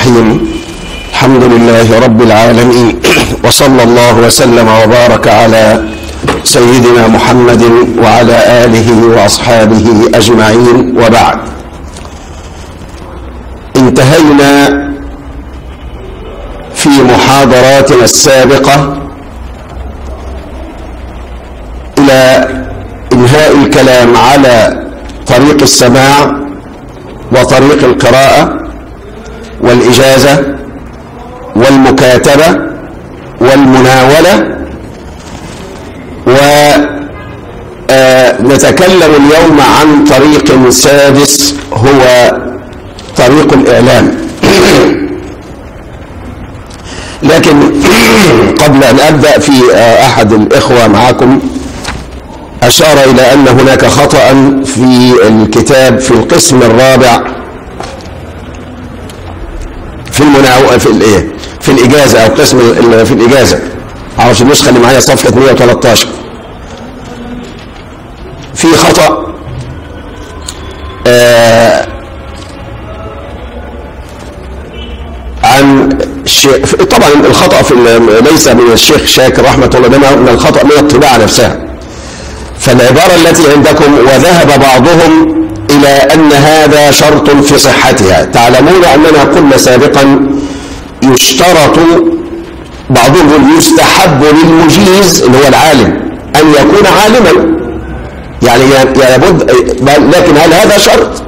الرحيم الحمد لله رب العالمين وصلى الله وسلم وبارك على سيدنا محمد وعلى آله وأصحابه أجمعين وبعد انتهينا في محاضراتنا السابقة إلى إنهاء الكلام على طريق السماع وطريق القراءة والإجازة والمكاتبة والمناولة ونتكلم اليوم عن طريق سادس هو طريق الإعلام لكن قبل أن أبدأ في أحد الإخوة معكم أشار إلى أن هناك خطأ في الكتاب في القسم الرابع في المناو في الايه في الإجازة أو قسم في الإجازة عاوز النسخة اللي معايا صفحة 113 في خطأ آه عن الشيخ طبعا الخطأ في ليس من الشيخ شاكر رحمة الله انما من الخطأ من الطباعة نفسها فالعبارة التي عندكم وذهب بعضهم إلى أن هذا شرط في صحتها تعلمون أننا قلنا سابقا يشترط بعضهم يستحب للمجيز اللي هو العالم أن يكون عالما يعني لابد لكن هل هذا شرط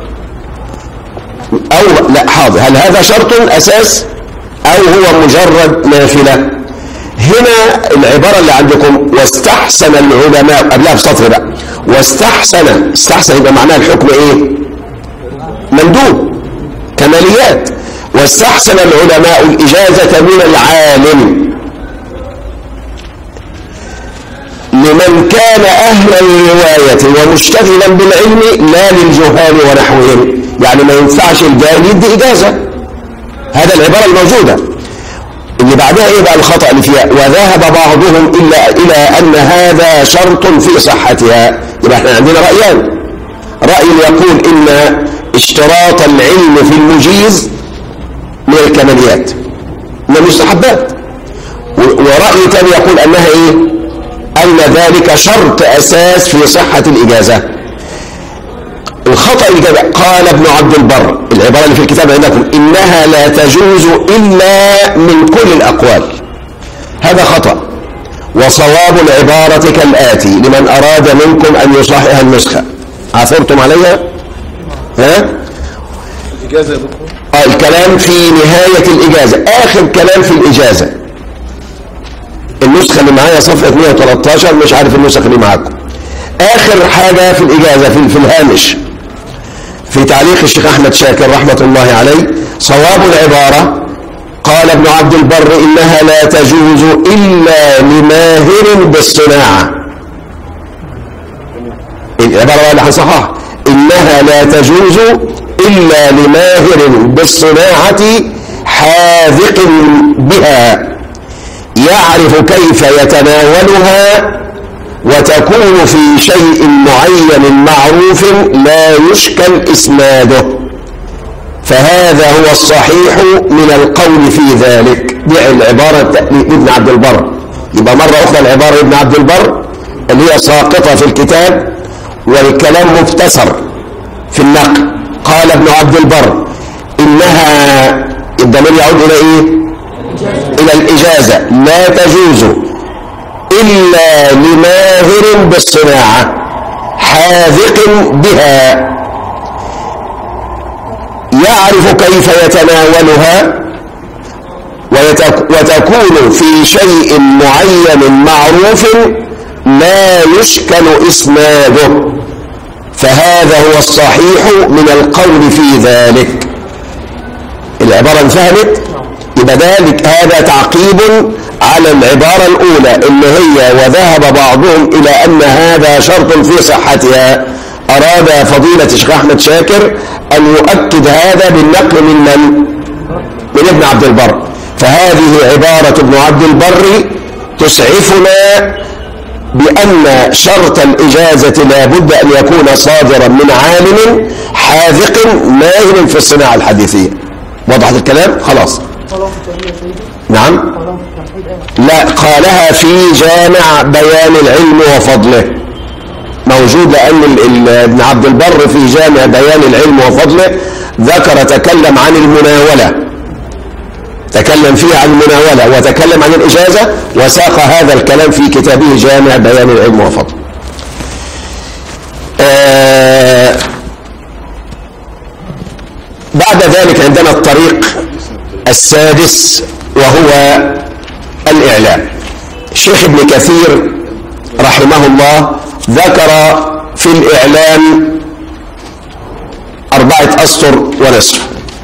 أو لا حاضر هل هذا شرط أساس أو هو مجرد نافلة هنا العبارة اللي عندكم واستحسن العلماء قبلها بسطر بقى واستحسن استحسن يبقى معناها الحكم ايه مندوب كماليات واستحسن العلماء الإجازة من العالم لمن كان أهل الرواية ومشتغلا بالعلم لا للجهال ونحوهم يعني ما ينفعش الجاهل يدي إجازة هذا العبارة الموجودة اللي بعدها ايه بقى الخطأ اللي فيها وذهب بعضهم إلا إلى أن هذا شرط في صحتها يبقى احنا عندنا رأيان رأي يقول إن اشتراط العلم في المجيز من الكماليات من المستحبات ورأي ثاني يقول أنها إيه أن ذلك شرط أساس في صحة الإجازة الخطأ الجابع قال ابن عبد البر العبارة اللي في الكتاب عندكم إنها لا تجوز إلا من كل الأقوال هذا خطأ وصواب العبارة كالآتي لمن أراد منكم أن يصحح النسخة عثرتم عليها ها الإجازة يا دكتور آه الكلام في نهاية الإجازة آخر كلام في الإجازة النسخة اللي معايا صفحة 113 مش عارف النسخ اللي معاكم آخر حاجة في الإجازة في, في الهامش في تعليق الشيخ أحمد شاكر رحمة الله عليه صواب العبارة قال ابن عبد البر إنها لا تجوز إلا لماهر بالصناعة العبارة اللي هنصحها إنها لا تجوز إلا لماهر بالصناعة حاذق بها يعرف كيف يتناولها وتكون في شيء معين معروف لا يشكل إسناده فهذا هو الصحيح من القول في ذلك دي العبارة لابن عبد البر يبقى مرة أخرى العبارة لابن عبد البر اللي هي ساقطة في الكتاب والكلام مبتسر في النقل قال ابن عبد البر إنها الضمير يعود إلى إيه؟ إلى الإجازة لا تجوز إلا لماهر بالصناعة حاذق بها يعرف كيف يتناولها وتكون في شيء معين معروف لا يشكل إسناده فهذا هو الصحيح من القول في ذلك العبارة انفهمت يبقى ذلك هذا تعقيب على العبارة الأولى اللي هي وذهب بعضهم إلى أن هذا شرط في صحتها أراد فضيلة الشيخ أحمد شاكر أن يؤكد هذا بالنقل من من؟ من ابن عبد البر فهذه عبارة ابن عبد البر تسعفنا بأن شرط الإجازة لا بد أن يكون صادرا من عالم حاذق ماهر في الصناعة الحديثية وضحت الكلام خلاص نعم لا قالها في جامع بيان العلم وفضله موجود لأن ال- ال- ابن عبد البر في جامع بيان العلم وفضله ذكر تكلم عن المناولة تكلم فيه عن المناولة وتكلم عن الإجازة وساق هذا الكلام في كتابه جامع بيان العلم وفضله آه بعد ذلك عندنا الطريق السادس وهو الإعلام الشيخ ابن كثير رحمه الله ذكر في الإعلام أربعة أسطر ونصف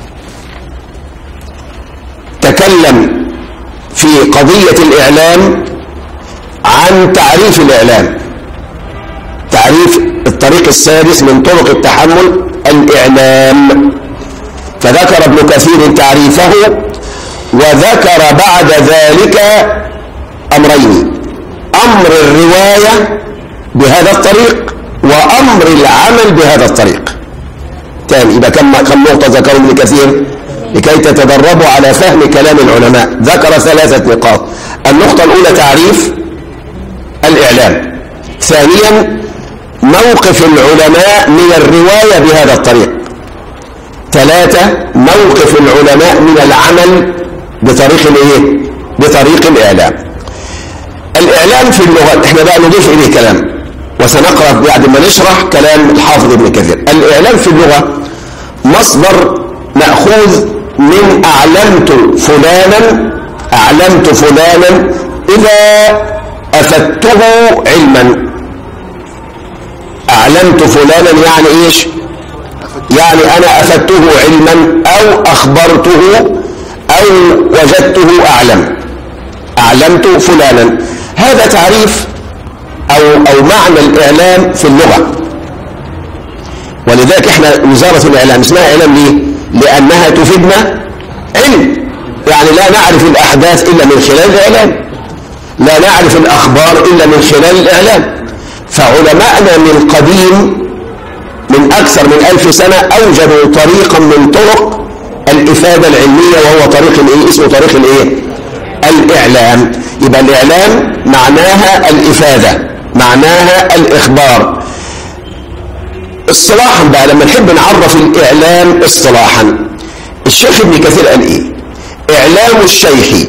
تكلم في قضية الإعلام عن تعريف الإعلام تعريف الطريق السادس من طرق التحمل الإعلام فذكر ابن كثير تعريفه وذكر بعد ذلك أمرين أمر الرواية بهذا الطريق وأمر العمل بهذا الطريق تاني يبقى كم كم نقطة ذكر ابن كثير لكي تتدربوا على فهم كلام العلماء ذكر ثلاثة نقاط النقطة الأولى تعريف الإعلام ثانيا موقف العلماء من الرواية بهذا الطريق ثلاثة موقف العلماء من العمل بطريق الايه بطريق الاعلام الاعلام في اللغة احنا بقى نضيف اليه كلام وسنقرأ بعد ما نشرح كلام الحافظ ابن كثير الاعلام في اللغة مصدر مأخوذ من اعلمت فلانا اعلمت فلانا اذا افدته علما اعلمت فلانا يعني ايش يعني أنا أفدته علما أو أخبرته أو وجدته أعلم أعلمت فلانا هذا تعريف أو, أو معنى الإعلام في اللغة ولذلك احنا وزارة الإعلام اسمها إعلام ليه؟ لأنها تفيدنا علم يعني لا نعرف الأحداث إلا من خلال الإعلام لا نعرف الأخبار إلا من خلال الإعلام فعلماءنا من قديم من أكثر من ألف سنة أوجدوا طريقا من طرق الإفادة العلمية وهو طريق الإيه؟ اسمه طريق الإيه؟ الإعلام يبقى الإعلام معناها الإفادة معناها الإخبار اصطلاحا بقى لما نحب نعرف الإعلام اصطلاحا الشيخ ابن كثير قال إيه إعلام الشيخ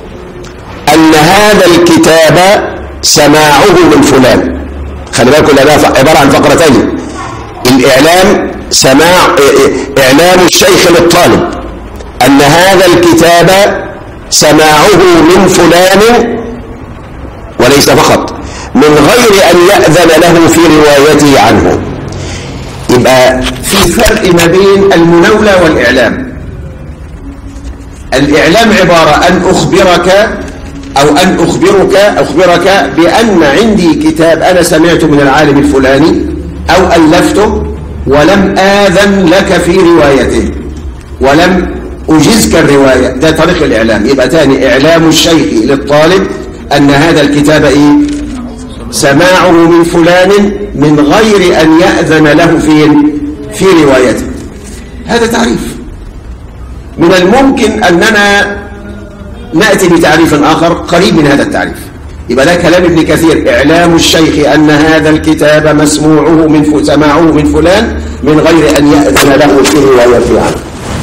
أن هذا الكتاب سماعه من فلان خلي بالكم الأداة عبارة عن فقرتين الإعلام سماع إعلام الشيخ للطالب أن هذا الكتاب سماعه من فلان وليس فقط من غير أن يأذن له في روايته عنه يبقى في فرق ما بين المناولة والإعلام الإعلام عبارة أن أخبرك أو أن أخبرك أخبرك بأن عندي كتاب أنا سمعته من العالم الفلاني أو ألفته ولم آذن لك في روايته ولم أجزك الرواية ده طريق الإعلام يبقى تاني إعلام الشيخ للطالب أن هذا الكتاب إيه سماعه من فلان من غير أن يأذن له في في روايته هذا تعريف من الممكن أننا نأتي بتعريف آخر قريب من هذا التعريف يبقى ده كلام ابن كثير إعلام الشيخ أن هذا الكتاب مسموعه من سماعه من فلان من غير أن يأذن له في روايته عنه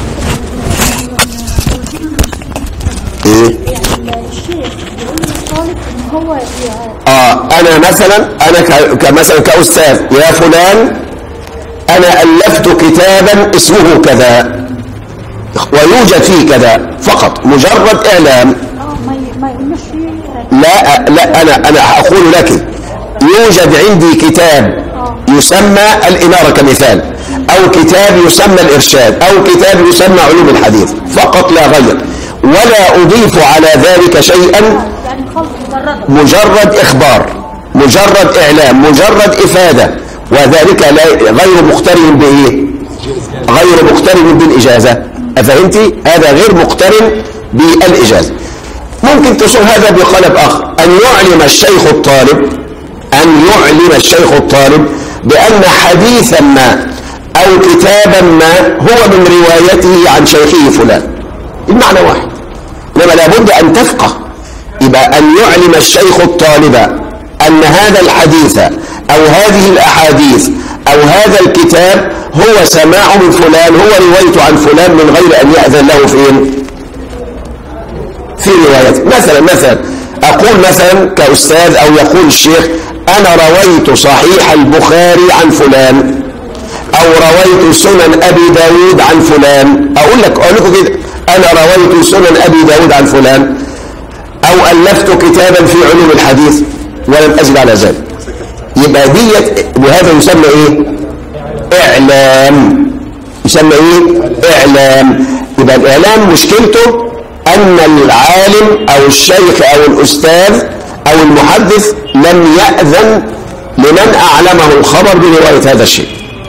إيه؟ الشيخ بيقول للطالب ان هو ي- آه أنا مثلا أنا ك- كمثلا كأستاذ يا فلان أنا ألفت كتابا اسمه كذا ويوجد فيه كذا فقط مجرد إعلام اه ما ي- ما يقولوش فيه لا لا أنا أنا أقول لك يوجد عندي كتاب يسمى الإمارة كمثال أو كتاب يسمى الإرشاد أو كتاب يسمى علوم الحديث فقط لا غير ولا أضيف على ذلك شيئا يعني خلط مجرد مجرد إخبار مجرد إعلام مجرد إفادة وذلك لا غير مقترن بإيه غير مقترن بالإجازة أفهمتي هذا غير مقترن بالإجازة ممكن تصل هذا بقلب آخر أن يعلم الشيخ الطالب أن يعلم الشيخ الطالب بأن حديثا ما أو كتابا ما هو من روايته عن شيخه فلان المعنى واحد إنما لابد أن تفقه يبقى أن يعلم الشيخ الطالب أن هذا الحديث أو هذه الأحاديث أو هذا الكتاب هو سماع من فلان هو روايته عن فلان من غير أن يأذن له فين في روايته مثلا مثلا أقول مثلا كأستاذ أو يقول الشيخ أنا رويت صحيح البخاري عن فلان أو رويت سنن أبي داود عن فلان أقول لك أقول لكم كده أنا رويت سنن أبي داود عن فلان أو ألفت كتابا في علوم الحديث ولم أزد على ذلك يبقى ديت وهذا يسمى إيه إعلام يسمى إيه إعلام يبقى الإعلام مشكلته أن العالم أو الشيخ أو الأستاذ أو المحدث لم يأذن لمن أعلمه الخبر برواية هذا الشيء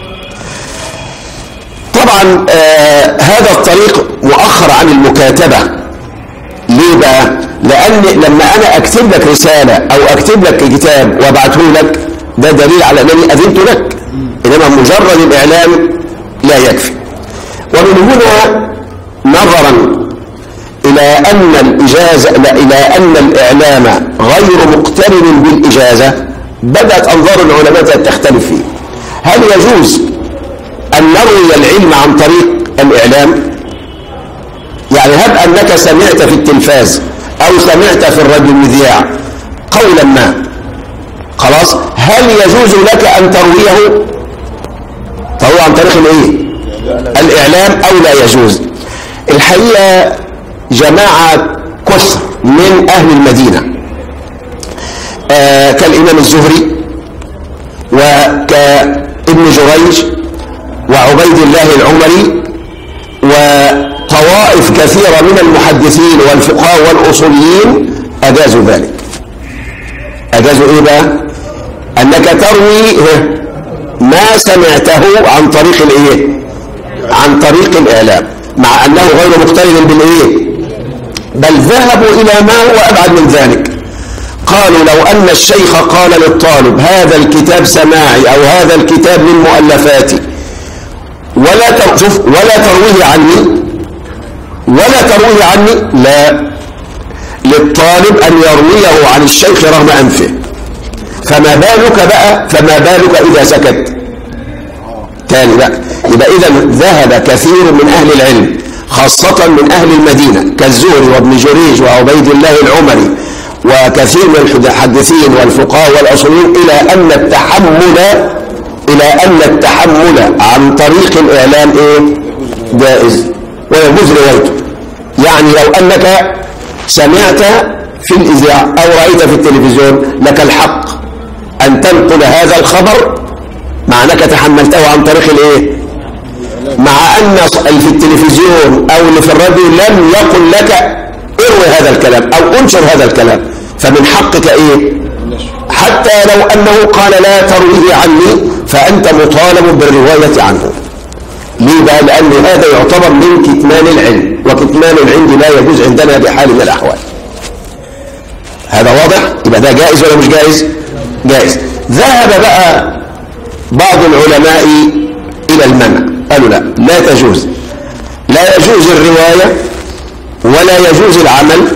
طبعا آه هذا الطريق مؤخر عن المكاتبة ليه بقى لأن لما أنا أكتب لك رسالة أو أكتب لك كتاب وابعته لك ده دليل على أنني أذنت لك إنما مجرد الإعلام لا يكفي ومن هنا نظرا إلى أن الإجازة لا إلى أن الإعلام غير مقترن بالإجازة بدأت أنظار العلماء تختلف فيه هل يجوز أن نروي العلم عن طريق الإعلام يعني هب أنك سمعت في التلفاز أو سمعت في الراديو المذياع قولا ما خلاص هل يجوز لك أن ترويه ترويه عن طريق الإيه الإعلام أو لا يجوز الحقيقة جماعة كثر من أهل المدينة آه كالإمام الزهري وكابن جريج وعبيد الله العمري وطوائف كثيرة من المحدثين والفقهاء والأصوليين أجازوا ذلك أجازوا إيه بقى أنك تروي ما سمعته عن طريق الإيه عن طريق الإعلام مع أنه غير مقترن بالإيه بل ذهبوا إلى ما هو أبعد من ذلك قالوا لو أن الشيخ قال للطالب هذا الكتاب سماعي أو هذا الكتاب من مؤلفاتي ولا ترجف ولا ترويه عني ولا ترويه عني لا للطالب أن يرويه عن الشيخ رغم أنفه فما بالك بقى فما بالك إذا سكت تاني بقى يبقى إذا ذهب كثير من أهل العلم خاصة من أهل المدينة كالزهري وابن جريج وعبيد الله العمري وكثير من المحدثين والفقهاء والأصوليين إلى أن التحمل إلى أن التحمل عن طريق الإعلام إيه؟ جائز ويجوز روايته يعني لو أنك سمعت في الإذاعة أو رأيت في التلفزيون لك الحق أن تنقل هذا الخبر مع أنك تحملته عن طريق الإيه؟ مع أن في التلفزيون أو اللي في الراديو لم يقل لك اروي هذا الكلام أو انشر هذا الكلام فمن حقك إيه حتى لو أنه قال لا ترويه عني فأنت مطالب بالرواية عنه ليه بقى لأن هذا يعتبر من كتمان العلم وكتمان العلم لا يجوز عندنا بحال من الأحوال هذا واضح يبقى ده جائز ولا مش جائز جائز ذهب بقى بعض العلماء إلى المنع قالوا لا لا تجوز لا يجوز الرواية ولا يجوز العمل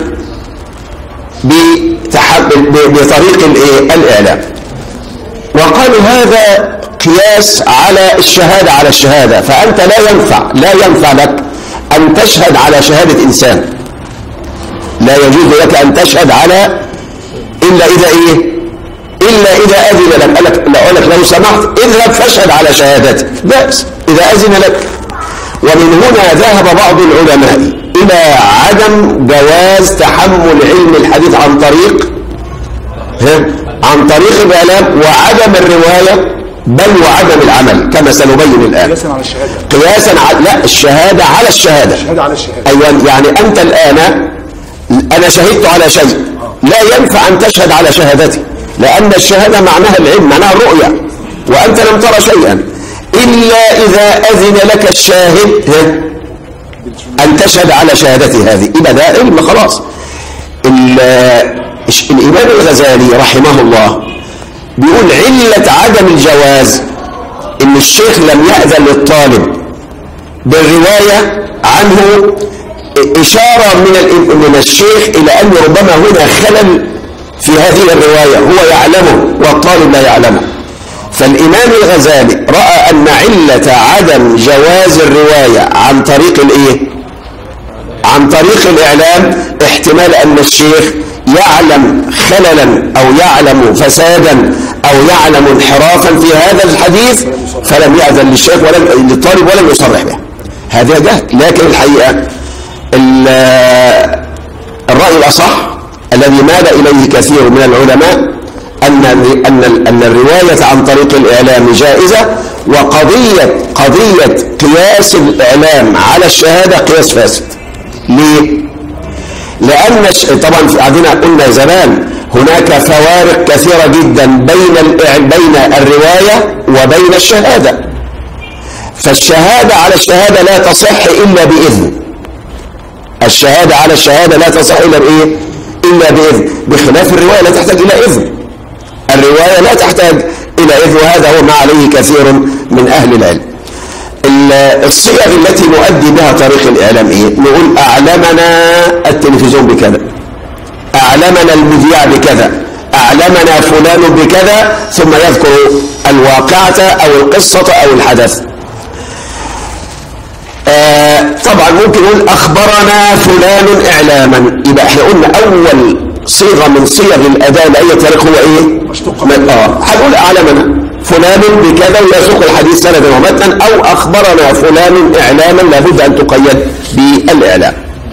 بطريق الإعلام وقالوا هذا قياس على الشهادة على الشهادة فأنت لا ينفع لا ينفع لك أن تشهد على شهادة إنسان لا يجوز لك أن تشهد على إلا إذا إيه إلا إذا أذن لك قال لك لا لك لو سمحت اذهب فاشهد على شهادتي بأس إذا أذن لك ومن هنا ذهب بعض العلماء إلى عدم جواز تحمل علم الحديث عن طريق عن طريق الإعلام وعدم الرواية بل وعدم العمل كما سنبين الآن قياسا على الشهادة قياسا على لا الشهادة على الشهادة الشهادة على الشهادة أيوة يعني أنت الآن أنا شهدت على شيء لا ينفع أن تشهد على شهادتي لأن الشهادة معناها العلم معناها الرؤية وأنت لم ترى شيئا إلا إذا أذن لك الشاهد أن تشهد على شهادتي هذه يبقى ده علم خلاص الإمام الغزالي رحمه الله بيقول علة عدم الجواز ان الشيخ لم يأذن للطالب بالرواية عنه إشارة من ال- من الشيخ إلى أن ربما هنا خلل في هذه الرواية هو يعلمه والطالب لا يعلمه فالإمام الغزالي رأى أن علة عدم جواز الرواية عن طريق الإيه؟ عن طريق الإعلام احتمال أن الشيخ يعلم خللا أو يعلم فسادا أو يعلم انحرافا في هذا الحديث فلم يأذن للشيخ ولم للطالب ولم يصرح به هذا جهل لكن الحقيقة ال- الرأي الأصح الذي مال إليه كثير من العلماء أن أن أن الرواية عن طريق الإعلام جائزة وقضية قضية قياس الإعلام على الشهادة قياس فاسد ليه؟ لأن الش- طبعا في- عندنا قلنا زمان هناك فوارق كثيرة جدا بين الإع- بين الرواية وبين الشهادة فالشهادة على الشهادة لا تصح إلا بإذن الشهادة على الشهادة لا تصح إلا بإيه؟ إلا بإذن بخلاف الرواية لا تحتاج إلى إذن الرواية لا تحتاج إلى إذن وهذا هو ما عليه كثير من أهل العلم ال- الصيغ التي نؤدي بها طريق الإعلام إيه؟ نقول أعلمنا التلفزيون بكذا أعلمنا المذيع بكذا أعلمنا فلان بكذا ثم يذكر الواقعة أو القصة أو الحدث آه، طبعا ممكن نقول أخبرنا فلان إعلاما يبقى احنا قلنا أول صيغة من صيغ الأداء لأي طريق هو إيه؟ من- اه هنقول أعلمنا فلان بكذا ويسوق الحديث سندا ومتنا أو أخبرنا فلان إعلاما لابد أن تقيد بالإعلام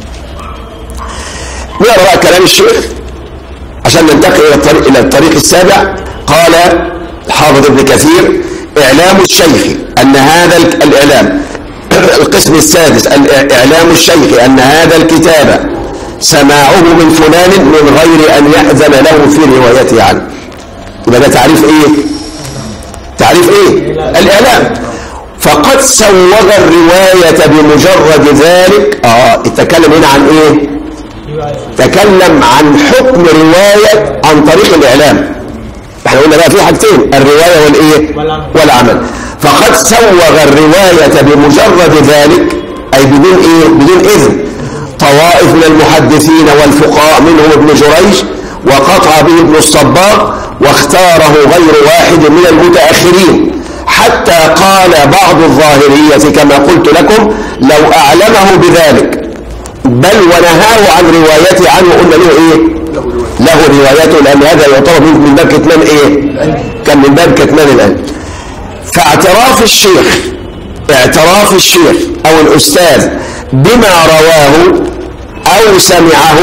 نقرأ بقى كلام الشيخ عشان ننتقل إلى الطريق, إلى الطريق السابع قال الحافظ ابن كثير إعلام الشيخ أن هذا ال- الإعلام القسم السادس الإع- إعلام الشيخ أن هذا الكتاب سماعه من فلان من غير أن يأذن له في روايته عنه يبقى ده تعريف إيه؟ تعريف إيه؟ الإعلام فقد سوغ الرواية بمجرد ذلك آه اتكلم هنا عن إيه؟ تكلم عن حكم رواية عن طريق الإعلام احنا قلنا بقى في حاجتين الرواية والإيه والعمل فقد سوغ الرواية بمجرد ذلك أي بدون إيه بدون إذن طوائف من المحدثين والفقهاء منهم ابن جريج وقطع به ابن الصباغ واختاره غير واحد من المتأخرين حتى قال بعض الظاهرية كما قلت لكم لو أعلمه بذلك بل ونهاه عن روايته عنه قلنا له ايه له روايته لان هذا يعتبر من من باب كتمان ايه كان من باب كتمان العلم فاعتراف الشيخ اعتراف الشيخ او الاستاذ بما رواه او سمعه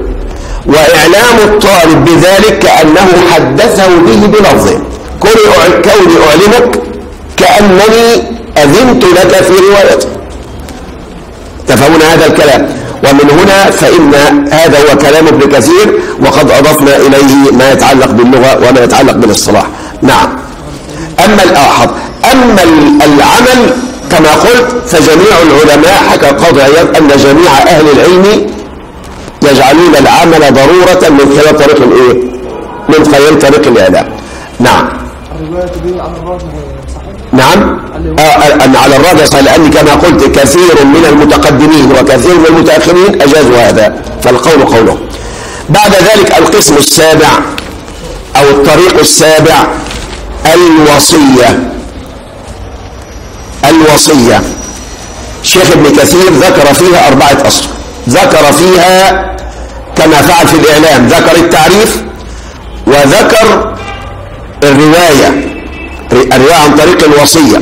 واعلام الطالب بذلك كانه حدثه به بلفظه كوني أع- كوني اعلمك كانني اذنت لك في روايته تفهمون هذا الكلام ومن هنا فإن هذا هو كلام ابن كثير وقد أضفنا إليه ما يتعلق باللغة وما يتعلق بالاصطلاح نعم أما الآحظ أما ال- العمل كما قلت فجميع العلماء حكى قاضي عياض أن جميع أهل العلم يجعلون العمل ضرورة من خلال طريق الإيه؟ من خلال طريق الإعلام نعم الرواية دي عن الراجح صحيح نعم آه آه، أن على الراجح لأني كما قلت كثير من المتقدمين وكثير من المتأخرين أجازوا هذا فالقول قوله بعد ذلك القسم السابع أو الطريق السابع الوصية الوصية شيخ ابن كثير ذكر فيها أربعة أصل ذكر فيها كما فعل في الإعلام ذكر التعريف وذكر الرواية الرواية عن طريق الوصية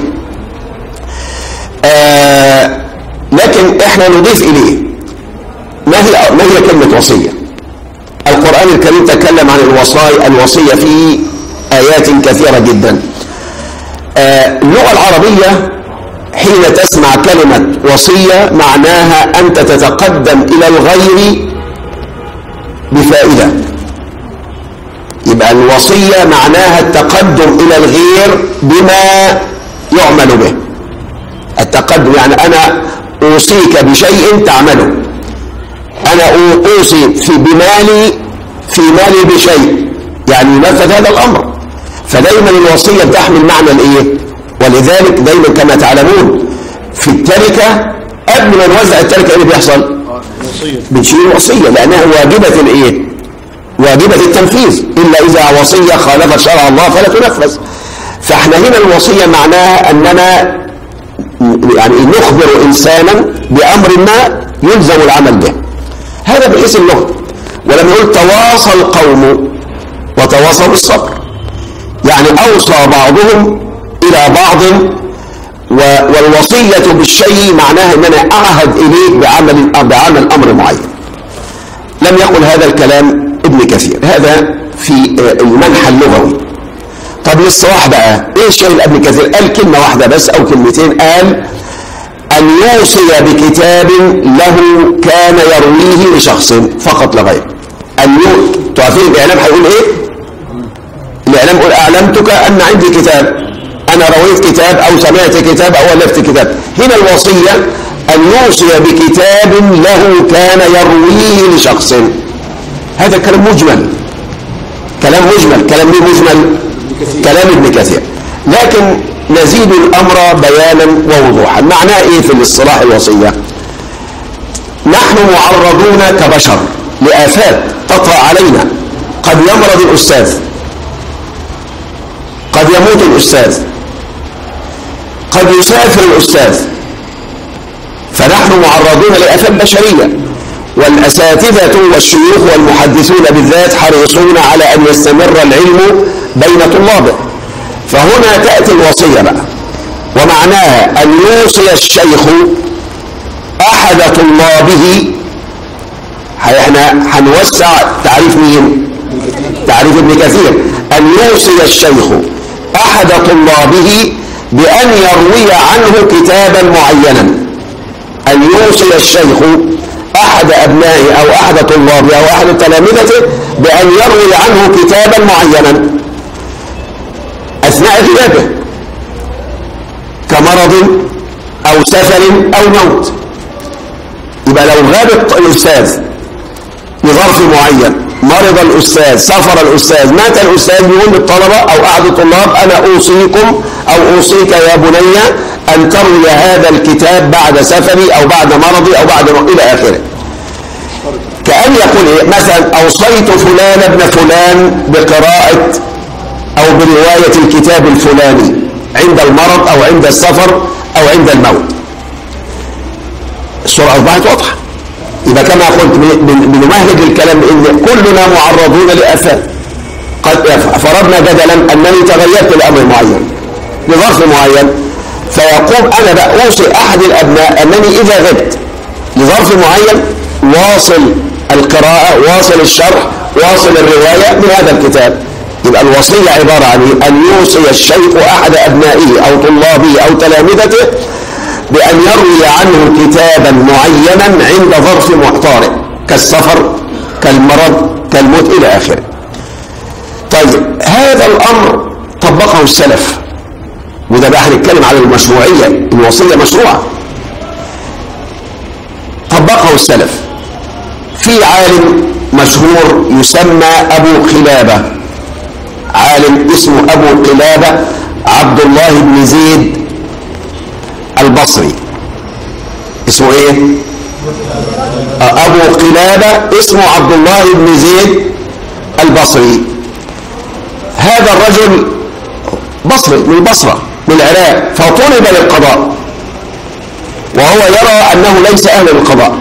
آه لكن احنا نضيف إليه ما هي ما هي كلمة وصية القرآن الكريم تكلم عن الوصايا الوصية في آيات كثيرة جدا آه اللغة العربية حين تسمع كلمة وصية معناها أنت تتقدم إلى الغير بفائدة يبقى الوصية معناها التقدم إلى الغير بما يعمل به التقدم يعني أنا أوصيك بشيء تعمله أنا أوصي في بمالي في مالي بشيء يعني ينفذ هذا الأمر فدايما الوصية بتحمل معنى الإيه؟ ولذلك دايما كما تعلمون في التركة قبل ما نوزع التركة ايه اللي بيحصل بنشيل الوصية لأنها واجبة الايه واجبة التنفيذ إلا إذا وصية خالفت شرع الله فلا تنفذ فاحنا هنا الوصية معناها أننا يعني نخبر إنسانا بأمر ما يلزم العمل به هذا باسم اللغة ولما يقول تواصى القوم وتواصوا بالصبر يعني أوصى بعضهم إلى بعض و- والوصية بالشيء معناها أن أنا أعهد إليه بعمل, بعمل أمر معين لم يقل هذا الكلام ابن كثير هذا في آه، المنحى اللغوي طب للصلاح بقى ايه الشيء اللي ابن كثير قال كلمة واحدة بس او كلمتين قال ان يوصي بكتاب له كان يرويه لشخص فقط لا غير ان يو... تعرفين الاعلام هيقول ايه الاعلام يقول اعلمتك ان عندي كتاب انا رويت كتاب او سمعت كتاب او الفت كتاب هنا الوصية ان يوصي بكتاب له كان يرويه لشخص هذا كلام مجمل كلام مجمل كلام مين مجمل كلام ابن كثير لكن نزيد الامر بيانا ووضوحا معناه ايه في الاصطلاح الوصيه نحن معرضون كبشر لافات تطرا علينا قد يمرض الاستاذ قد يموت الاستاذ قد يسافر الاستاذ فنحن معرضون لافات بشريه والاساتذه والشيوخ والمحدثون بالذات حريصون على ان يستمر العلم بين طلابه فهنا تاتي الوصيه بقى ومعناها ان يوصي الشيخ احد طلابه هي- احنا هنوسع تعريف مين تعريف ابن كثير ان يوصي الشيخ احد طلابه بان يروي عنه كتابا معينا أن يوصي الشيخ أحد أبنائه أو أحد طلابه أو أحد تلامذته بأن يروي عنه كتابا معينا أثناء غيابه كمرض أو سفر أو موت يبقى لو غاب الط- الأستاذ لظرف معين مرض الأستاذ سفر الأستاذ مات الأستاذ يقول للطلبة أو أحد الطلاب أنا أوصيكم أو أوصيك يا بني أن تروي هذا الكتاب بعد سفري أو بعد مرضي أو بعد م- إلى آخره كأن يقول إيه مثلا أوصيت فلان ابن فلان بقراءة أو برواية الكتاب الفلاني عند المرض أو عند السفر أو عند الموت الصورة أصبحت واضحة يبقى كما قلت بن- بن- بنمهد الكلام بان كلنا معرضون لافات قد فرضنا جدلا انني تغيرت لامر معين لظرف معين فيقوم انا بقى اوصي احد الابناء انني اذا غبت لظرف معين واصل القراءه واصل الشرح واصل الروايه من هذا الكتاب يبقى الوصيه عباره عن إيه؟ ان يوصي الشيخ احد ابنائه او طلابه او تلامذته بأن يروي عنه كتابا معينا عند ظرف محتار كالسفر كالمرض كالموت إلى آخره طيب هذا الأمر طبقه السلف وده بقى هنتكلم على المشروعية الوصية مشروعة طبقه السلف في عالم مشهور يسمى أبو قلابة عالم اسمه أبو قلابة عبد الله بن زيد البصري اسمه ايه آه، ابو قلابة اسمه عبد الله بن زيد البصري هذا الرجل بصري من البصرة من العراق فطلب للقضاء وهو يرى انه ليس اهلا للقضاء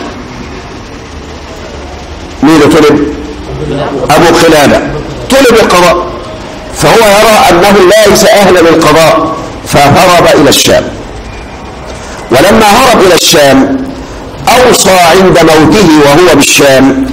مين اللي طلب ابو قلابة طلب القضاء فهو يرى انه ليس اهلا للقضاء فهرب الى الشام ولما هرب إلى الشام أوصى عند موته وهو بالشام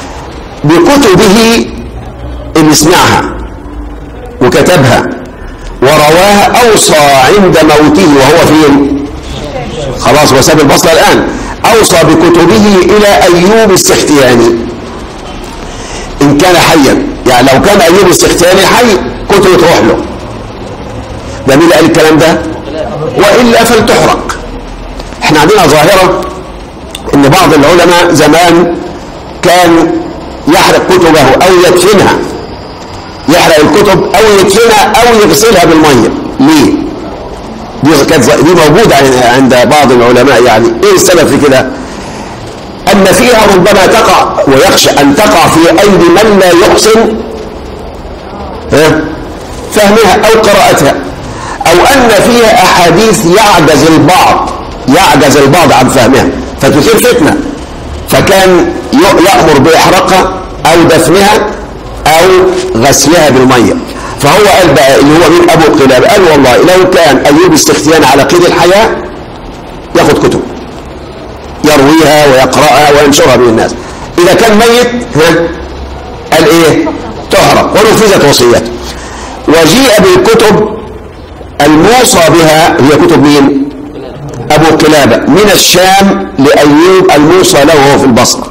بكتبه اللي سمعها وكتبها ورواها أوصى عند موته وهو فين خلاص هو ساب البصرة الآن أوصى بكتبه إلى أيوب السختياني إن كان حيا يعني لو كان أيوب السختياني حي كتبه تروح له ده مين اللي قال الكلام ده وإلا فلتحرق احنا عندنا ظاهرة ان بعض العلماء زمان كان يحرق كتبه او يدفنها يحرق الكتب او يدفنها او يغسلها بالمية ليه دي كانت دي موجودة عند بعض العلماء يعني ايه السبب في كده ان فيها ربما تقع ويخشى ان تقع في ايدي من لا يحسن ها فهمها او قراءتها او ان فيها احاديث يعجز البعض يعجز البعض عن فهمها فتثير فتنه فكان يأمر بإحراقها أو دفنها أو غسلها بالمية فهو قال بقى اللي هو من أبو قلاب قال والله لو كان أيوب السختيان على قيد الحياة ياخد كتب يرويها ويقرأها وينشرها بين الناس إذا كان ميت ها قال إيه تهرب ونفذت وصيته وجيء بالكتب الموصى بها هي كتب مين أبو قلابة من الشام لأيوب الموصى له وهو في البصرة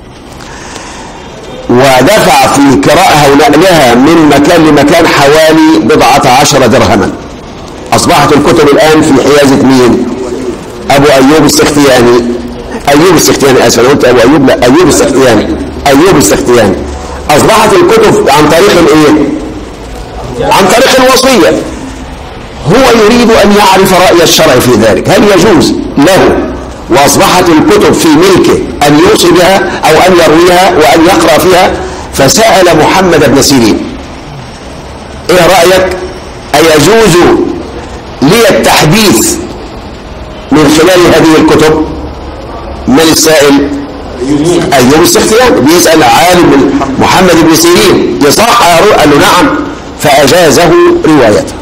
ودفع في قراءها ونقلها من مكان لمكان حوالي بضعة عشر درهما أصبحت الكتب الآن في حيازة مين أبو أيوب السختياني أيوب السختياني أسف أنا قلت أبو أيوب لا أيوب السختياني أيوب السختياني أصبحت الكتب عن طريق الإيه عن طريق الوصية هو يريد أن يعرف رأي الشرع في ذلك هل يجوز له وأصبحت الكتب في ملكه أن يوصي بها أو أن يرويها وأن يقرأ فيها فسأل محمد بن سيرين إيه رأيك أيجوز لي التحديث من خلال هذه الكتب من السائل أيوب السختيان بيسأل عالم محمد بن سيرين يصح قال له نعم فأجازه روايته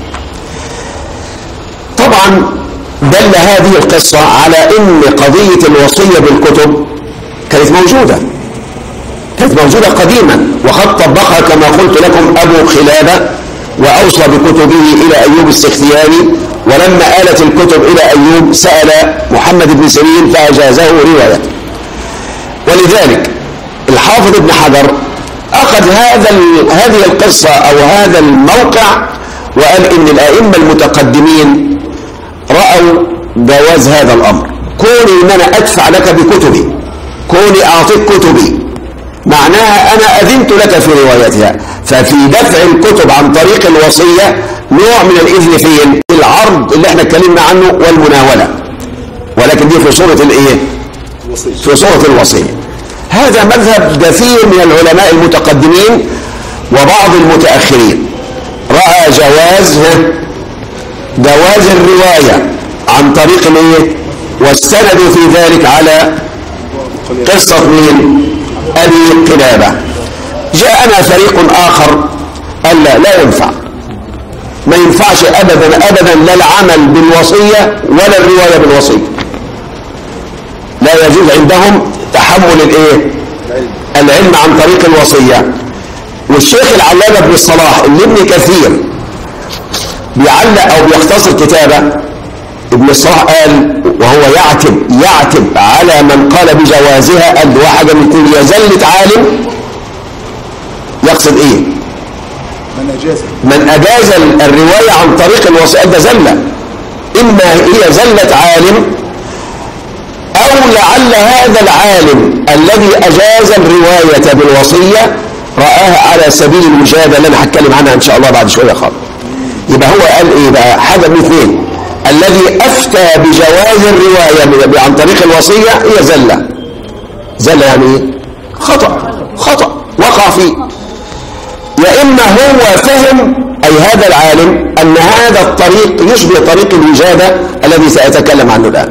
طبعا دل هذه القصة على ان قضية الوصية بالكتب كانت موجودة كانت موجودة قديما وقد طبقها كما قلت لكم ابو خلابة واوصى بكتبه الى ايوب السختياني ولما آلت الكتب الى ايوب سأل محمد بن سيرين فاجازه روايته ولذلك الحافظ ابن حجر اخذ هذا هذه القصة او هذا الموقع وقال ان الائمة المتقدمين رأوا جواز هذا الأمر كوني إن أنا أدفع لك بكتبي كوني أعطيك كتبي معناها أنا أذنت لك في روايتها ففي دفع الكتب عن طريق الوصية نوع من الإذن فين العرض اللي احنا اتكلمنا عنه والمناولة ولكن دي في صورة الإيه في صورة الوصية هذا مذهب كثير من العلماء المتقدمين وبعض المتأخرين رأى جواز جواز الرواية عن طريق الايه واستندوا في ذلك على قصة من أبي قلابة جاءنا فريق آخر قال لا لا ينفع ما ينفعش أبدا أبدا لا العمل بالوصية ولا الرواية بالوصية لا يجوز عندهم تحمل الايه العلم عن طريق الوصية والشيخ العلامة ابن الصلاح اللي ابن كثير بيعلق او بيختصر كتابه ابن الصلاح قال وهو يعتب يعتب على من قال بجوازها قال واحد من يقول يا زلة عالم يقصد ايه من أجاز من اجاز الرواية عن طريق الوصية ده زلة اما هي زلة عالم او لعل هذا العالم الذي اجاز الرواية بالوصية رآها على سبيل المجادلة اللي انا هتكلم عنها ان شاء الله بعد شوية خالص يبقى هو قال ايه بقى حاجة من اثنين الذي افتى بجواز الرواية عن طريق الوصية هي زلة زلة يعني ايه خطأ خطأ وقع فيه يا اما هو فهم اي هذا العالم ان هذا الطريق يشبه طريق الوجادة الذي سأتكلم عنه الان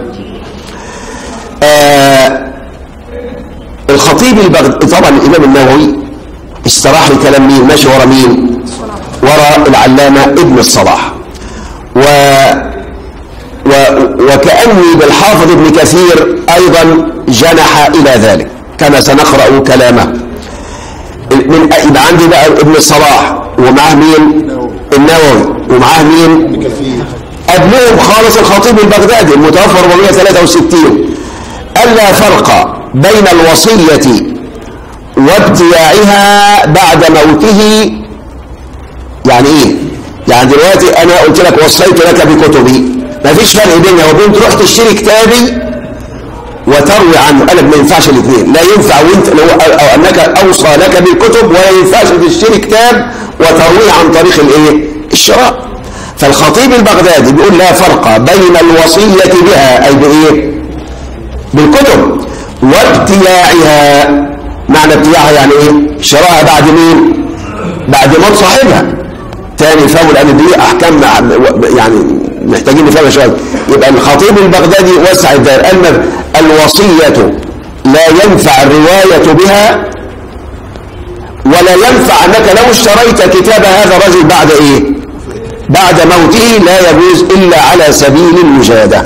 آه الخطيب البغدادي طبعا الامام النووي استراح لكلام مين ماشي ورا مين وراء العلامة ابن الصلاح و و وكأني بالحافظ ابن كثير أيضا جنح إلى ذلك كما سنقرأ كلامه من يبقى عندي بقى ابن الصلاح ومعاه مين النووي ومعاه مين قبلهم خالص الخطيب البغدادي المتوفى 463 ألا فرق بين الوصية وابتياعها بعد موته يعني ايه يعني دلوقتي انا قلت لك وصيت لك بكتبي ما فيش فرق بينها وبين تروح تشتري كتابي وتروي عنه قال لك ما ينفعش الاثنين لا ينفع وانت لو او انك اوصى لك بالكتب ولا ينفعش تشتري كتاب وترويه عن طريق الايه الشراء فالخطيب البغدادي بيقول لا فرق بين الوصية بها أي بإيه بالكتب وابتياعها معنى ابتياعها يعني ايه شراءها بعد مين بعد موت صاحبها تاني فاول لان دي احكام يعني محتاجين نفهمها شويه يبقى الخطيب البغدادي وسع الدائره قال الوصيه لا ينفع الروايه بها ولا ينفع انك لو اشتريت كتاب هذا الرجل بعد ايه بعد موته لا يجوز الا على سبيل المجاده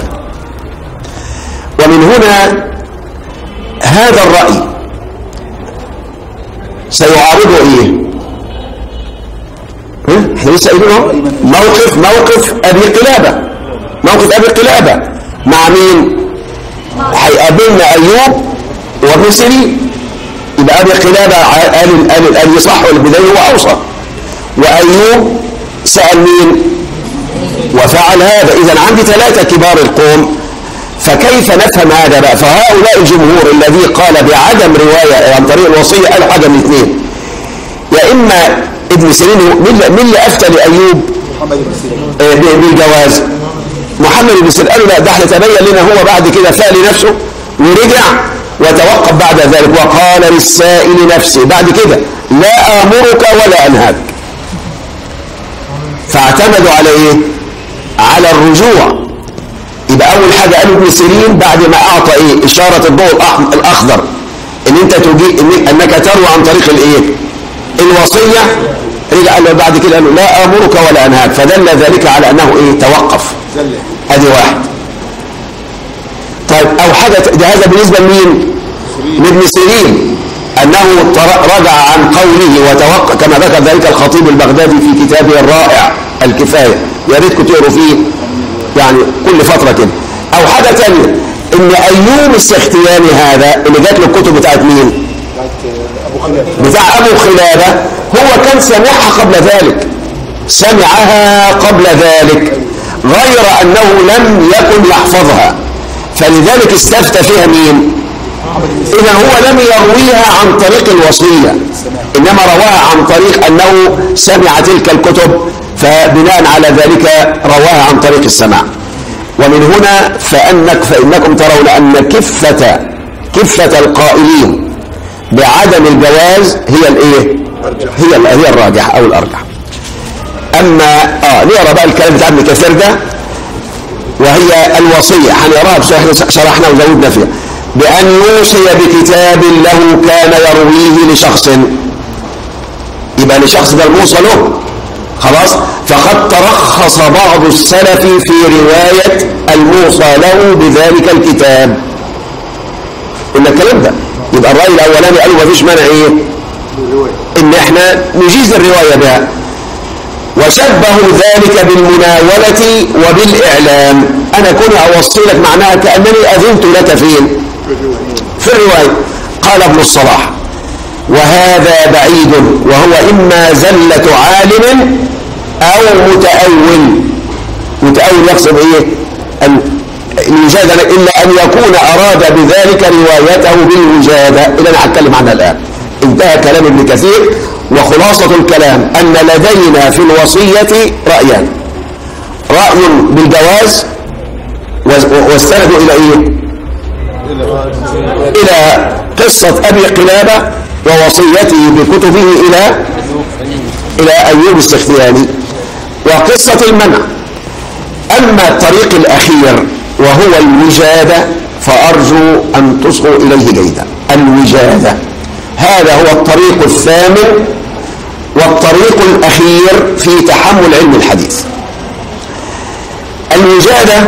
ومن هنا هذا الرأي سيعارضه ايه ها؟ احنا لسه قايلين اهو موقف موقف ابي قلابه موقف ابي قلابه مع مين هيقابلنا ايوب وابن سيرين يبقى ابي قلابه قال قال قال يصح والبدايه هو اوصى وايوب سال مين وفعل هذا اذا عندي ثلاثه كبار القوم فكيف نفهم هذا بقى فهؤلاء الجمهور الذي قال بعدم رواية عن طريق الوصية قالوا حاجة من اثنين يا إما ابن سيرين مين اللي أفتى لأيوب محمد بن سيرين آه، بالجواز محمد بن سيرين قالوا لا ده احنا تبين لنا هو بعد كده فاء لنفسه ورجع وتوقف بعد ذلك وقال للسائل نفسي بعد كده لا آمرك ولا أنهاك فاعتمدوا على ايه على الرجوع يبقى اول حاجه قالوا ابن سيرين بعد ما اعطى ايه اشاره الضوء الأح- الاخضر ان انت تجي إن انك تروي عن طريق الايه الوصيه رجع قال له بعد كده قال له لا امرك ولا انهاك فدل ذلك على انه ايه توقف زلة ادي واحد طيب او حاجه ده هذا بالنسبه لمين لابن سيرين انه تر- رجع عن قوله وتوقع كما ذكر ذلك الخطيب البغدادي في كتابه الرائع الكفايه يا ريتكم تقروا فيه يعني كل فتره كده او حاجه ثانيه ان ايوب السختياني هذا اللي جات له الكتب بتاعت مين بتاعت ابو خلاف بتاع ابو خلابه هو كان سمعها قبل ذلك سمعها قبل ذلك غير انه لم يكن يحفظها فلذلك استفتى فيها مين اذا هو لم يرويها عن طريق الوصيه انما رواها عن طريق انه سمع تلك الكتب فبناء على ذلك رواها عن طريق السماع ومن هنا فانك فانكم ترون ان كفه كفه القائلين بعدم الجواز هي الايه هي ال- هي الراجح او الارجح اما اه نقرا بقى الكلام بتاع ابن كثير ده وهي الوصيه هنقراها بس احنا شرحنا وزودنا فيها بان يوصي بكتاب له كان يرويه لشخص يبقى لشخص ده الموصى له خلاص فقد ترخص بعض السلف في روايه الموصى له بذلك الكتاب قلنا الكلام ده يبقى الرأي الأولاني قالوا ما فيش مانع إيه الرواية إن إحنا نجيز الرواية بها وشبهوا ذلك بالمناولة وبالإعلام أنا كنت أوصي لك معناها كأنني أذنت لك فين في الرواية قال ابن الصلاح وهذا بعيد وهو إما زلة عالم أو متأول متأول يقصد إيه أن الوجادة إلا أن يكون أراد بذلك روايته بالوجادة إلى أنا هتكلم عنها الآن انتهى كلام ابن كثير وخلاصة الكلام أن لدينا في الوصية رأيان رأي بالجواز واستندوا إلى إيه؟ إلى قصة أبي قلابة ووصيته بكتبه إلى إلى أيوب السختياني وقصة المنع أما الطريق الأخير وهو الوجادة فأرجو أن تصغوا إليه جيدا الوجادة هذا هو الطريق الثامن والطريق الأخير في تحمل علم الحديث الوجادة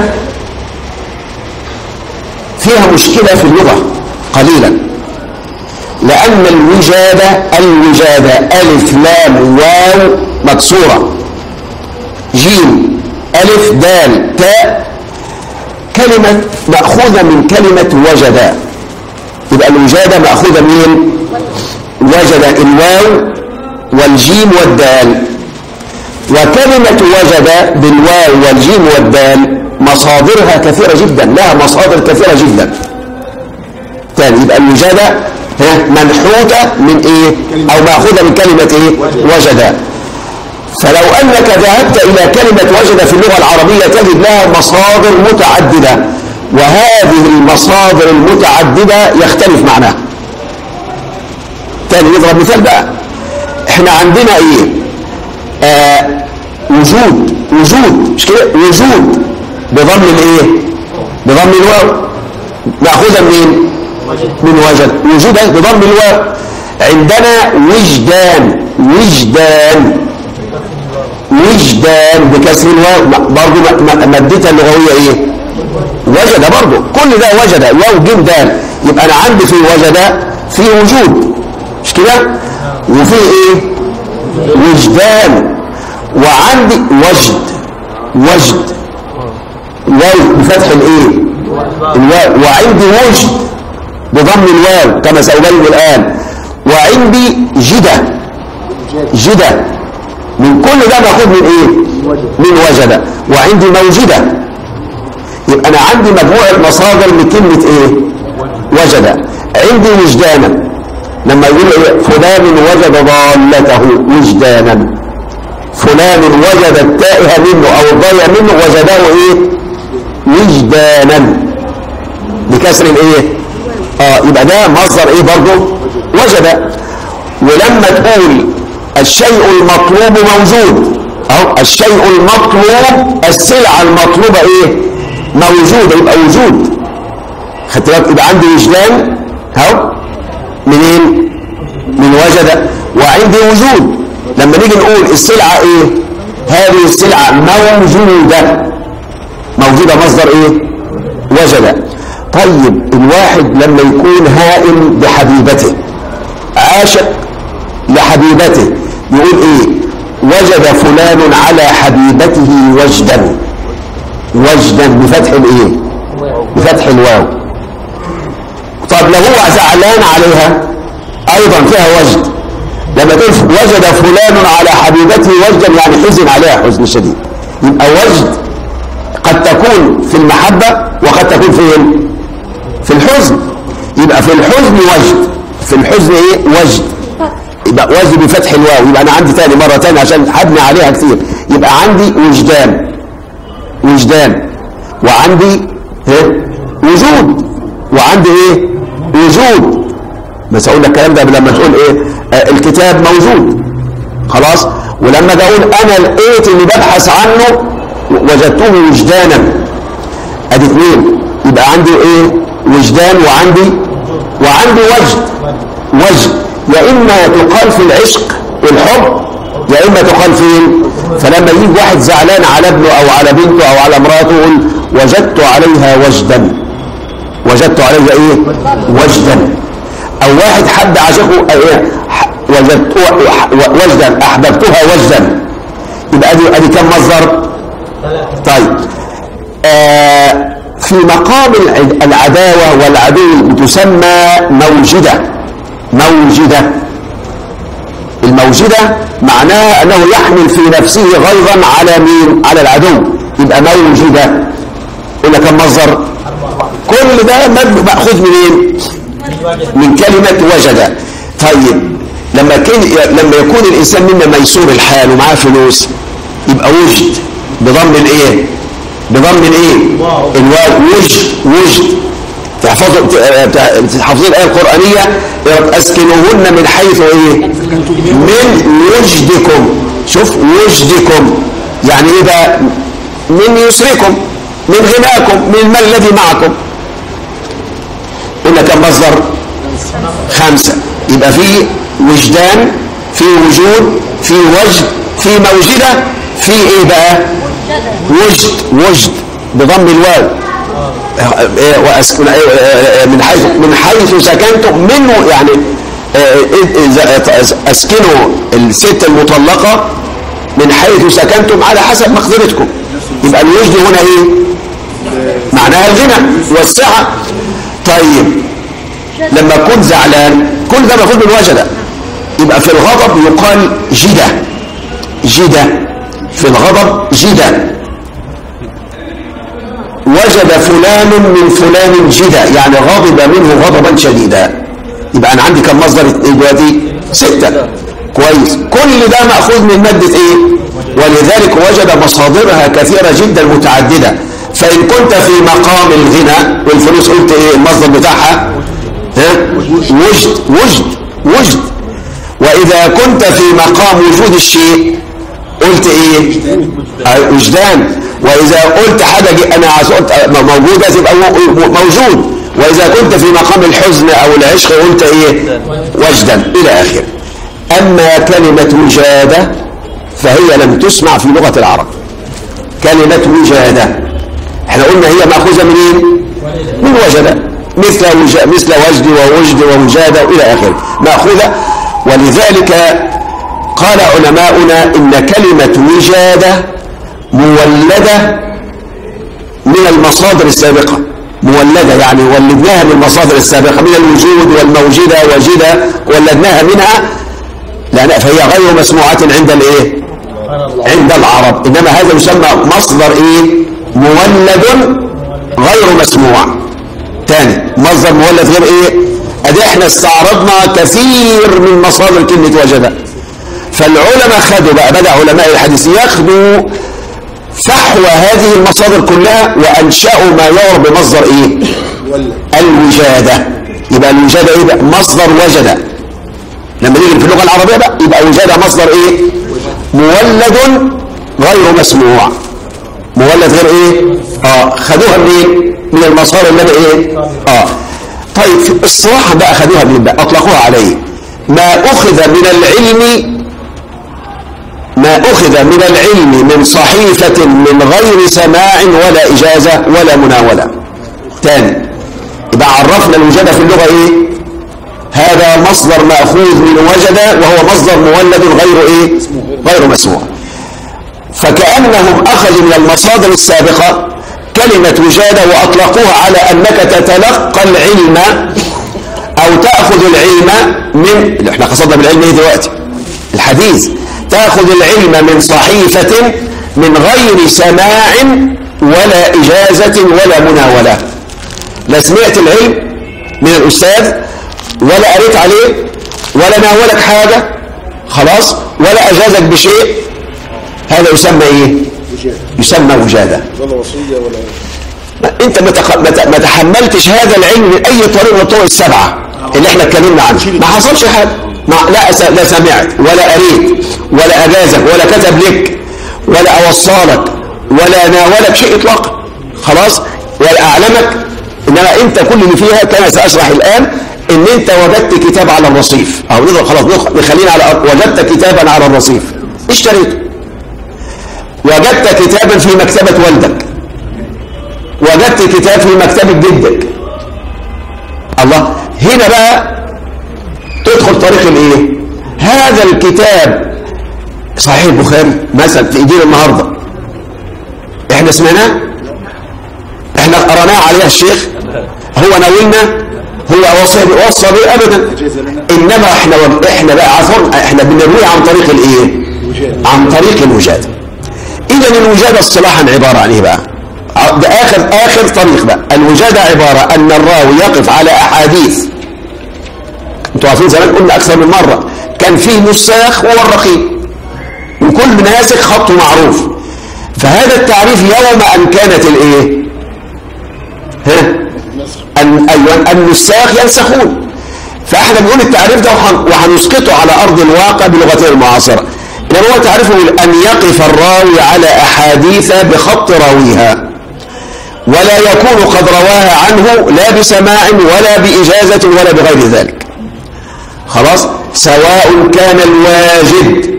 فيها مشكلة في اللغة قليلا لأن الوجادة الوجادة ألف لام واو مكسورة جيم ألف دال تاء كلمة مأخوذة من كلمة وجد يبقى الوجادة مأخوذة من وجد الواو والجيم والدال وكلمة وجد بالواو والجيم والدال مصادرها كثيرة جدا لها مصادر كثيرة جدا تاني يبقى الوجادة ها منحوتة من ايه او مأخوذة من كلمة ايه وجد فلو أنك ذهبت إلى كلمة وجد في اللغة العربية تجد لها مصادر متعددة وهذه المصادر المتعددة يختلف معناها تاني نضرب مثال بقى احنا عندنا ايه آه وجود وجود مش كده وجود بضم الايه بضم الواو ناخذها منين من وجد وجود بضم الواو عندنا وجدان وجدان وجدان بكسر الواو برضه مادتها اللغويه ايه وجد برضه كل ده وجد واو جيم دال يبقى انا عندي في وجد في وجود مش كده وفي ايه وجدان وعندي وجد وجد واو بفتح الايه الواو وعندي وجد بضم الواو كما سأبين الآن وعندي جدة جدة من كل ده باخد من ايه من وجد وعندي موجدة يبقى انا عندي مجموعة مصادر لكلمة ايه وجد عندي وجدانا لما يقول ايه فلان وجد ضالته وجدانا فلان وجد التائه منه او الضايع منه وجده ايه وجدانا بكسر الايه اه يبقى ده مصدر ايه برضه وجد ولما تقول الشيء المطلوب موجود اهو الشيء المطلوب السلعه المطلوبه ايه موجوده يبقى وجود خدت بالك يبقى عندي وجدان اهو منين من وجد وعندي وجود لما نيجي نقول السلعه ايه هذه السلعه موجوده موجوده مصدر ايه وجد طيب الواحد لما يكون هائم بحبيبته عاشق لحبيبته يقول ايه وجد فلان على حبيبته وجدا وجدا بفتح الايه بفتح الواو طب لو هو زعلان عليها ايضا فيها وجد لما تقول وجد فلان على حبيبته وجدا يعني حزن عليها حزن شديد يبقى وجد قد تكون في المحبة وقد تكون فين في الحزن يبقى في الحزن وجد في الحزن ايه وجد يبقى وجد بفتح الواو يبقى انا عندي تاني مرة تاني عشان هبني عليها كتير يبقى عندي وجدان وجدان وعندي ايه وجود وعندي ايه وجود بس اقول لك الكلام ده لما تقول ايه آه الكتاب موجود خلاص ولما اجي اقول انا لقيت اللي ببحث عنه وجدته وجدانا ادي اثنين يبقى عندي ايه وجدان وعندي وعندي وجد وجد يا اما تقال في العشق والحب يا اما تقال فين فلما يجي واحد زعلان على ابنه او على بنته او على مراته يقول وجدت عليها وجدا وجدت عليها ايه وجدا او واحد حد عشقه ايه وجدت وجدا احببتها وجدا يبقى ادي ادي كم مصدر طيب آه في مقام العداوة والعدو تسمى موجدة موجدة الموجدة معناها أنه يحمل في نفسه غيظا على مين على العدو يبقى موجدة قلنا كم مصدر كل ده مأخوذ منين من كلمة وجد طيب لما كان لما يكون الإنسان منا ميسور الحال ومعاه فلوس يبقى وجد بضم الايه بضم الايه الواو وجد وجد تحفظوا تحفظوا الايه القرانيه اسكنوهن من حيث ايه من وجدكم شوف وجدكم يعني ايه بقى من يسركم من غناكم من المال الذي معكم قلنا كم مصدر خمسه يبقى في وجدان في وجود في وجد في موجده في ايه بقى وجد وجد بضم الواو وأسكن من حيث من حيث سكنتم منه يعني اسكنوا الست المطلقه من حيث سكنتم على حسب مقدرتكم يبقى الوجد هنا ايه معناها الغنى والسعه طيب لما اكون زعلان كل ده المفروض من وجد يبقى في الغضب يقال جده جده في الغضب جدا وجد فلان من فلان جدا يعني غضب منه غضبا شديدا يبقى انا عندي كم مصدر دلوقتي ستة كويس كل ده مأخوذ من مادة ايه ولذلك وجد مصادرها كثيرة جدا متعددة فإن كنت في مقام الغنى والفلوس قلت ايه المصدر بتاعها ها وجد وجد وجد وإذا كنت في مقام وجود الشيء قلت ايه آه، وجدان وإذا قلت حاجة جي- أنا عايز قلت موجودة تبقى مو- موجود وإذا كنت في مقام الحزن أو العشق قلت ايه وجدا إلى آخره أما كلمة وجادة فهي لم تسمع في لغة العرب كلمة وجادة احنا قلنا هي مأخوذة منين من وجد مثل وج... مثل وجد ووجد ووجادة وإلى آخره مأخوذة ولذلك قال علماؤنا إن كلمة وجادة مولدة من المصادر السابقة مولدة يعني ولدناها من المصادر السابقة من الوجود والموجدة وجدة ولدناها منها لأن فهي غير مسموعة عند الايه عند العرب إنما هذا يسمى مصدر ايه مولد غير مسموع تاني مصدر مولد غير ايه ادي احنا استعرضنا كثير من مصادر كلمة وجد فالعلماء خدوا بقى بدأ علماء الحديث ياخدوا فحوى هذه المصادر كلها وأنشأوا ما يعرف بمصدر ايه ولا الوجادة يبقى الوجادة ايه بقى مصدر وجد لما نيجي في اللغة العربية بقى يبقى وجادة مصدر ايه مولد غير مسموع مولد غير ايه اه خدوها منين من المصادر اللي أنا ايه اه طيب في الصراحة بقى خدوها منين بقى اطلقوها عليه ما اخذ من العلم ما أخذ من العلم من صحيفة من غير سماع ولا إجازة ولا مناولة تاني يبقى عرفنا الوجادة في اللغة إيه هذا مصدر مأخوذ من وجد وهو مصدر مولد غير إيه غير مسموع فكأنهم أخذوا من المصادر السابقة كلمة وجادة وأطلقوها على أنك تتلقى العلم أو تأخذ العلم من اللي احنا قصدنا بالعلم ايه دلوقتي الحديث تأخذ العلم من صحيفة من غير سماع ولا إجازة ولا مناولة لا سمعت العلم من الأستاذ ولا قريت عليه ولا ناولك حاجة خلاص ولا أجازك بشيء هذا يسمى ايه وجاد يسمى وجاده ولا وصية ولا ما انت ما تخ- ما ت- ما تحملتش هذا العلم من اي طريق من الطرق السبعه اللي احنا اتكلمنا عنها ما حصلش حاجه ما لا أس- لا سمعت ولا قريت ولا اجازك ولا كتب لك ولا اوصالك ولا ناولك شيء اطلاقا خلاص ولا اعلمك انما انت كل اللي فيها كما ساشرح الان ان انت وجدت كتاب على الرصيف او نضرب خلاص نخ- نخلينا على وجدت كتابا على الرصيف اشتريته وجدت كتابا في مكتبه والدك وجدت كتاب في مكتبة جدك الله هنا بقى تدخل طريق الايه هذا الكتاب صحيح البخاري مثلا في ايدينا النهارده احنا سمعناه احنا قرأناه عليها الشيخ هو ناولنا هو وصى وصى به ابدا انما احنا احنا بقى عفوا احنا بنرويه عن طريق الايه عن طريق الوجاده اذا الوجاده اصطلاحا عباره عن ايه بقى ده اخر اخر طريق بقى الوجاده عباره ان الراوي يقف على احاديث انتوا عارفين زمان قلنا اكثر من مره كان فيه نساخ وورقين وكل ناسخ خطه معروف فهذا التعريف يوم ان كانت الايه ها أن أيوة النساخ ينسخون فاحنا بنقول التعريف ده وهن- وهنسقطه على ارض الواقع بلغتنا المعاصره انما هو تعريفه ان يقف الراوي على احاديث بخط راويها ولا يكون قد رواها عنه لا بسماع ولا باجازه ولا بغير ذلك خلاص سواء كان الواجد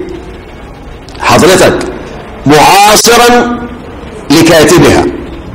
حضرتك معاصرا لكاتبها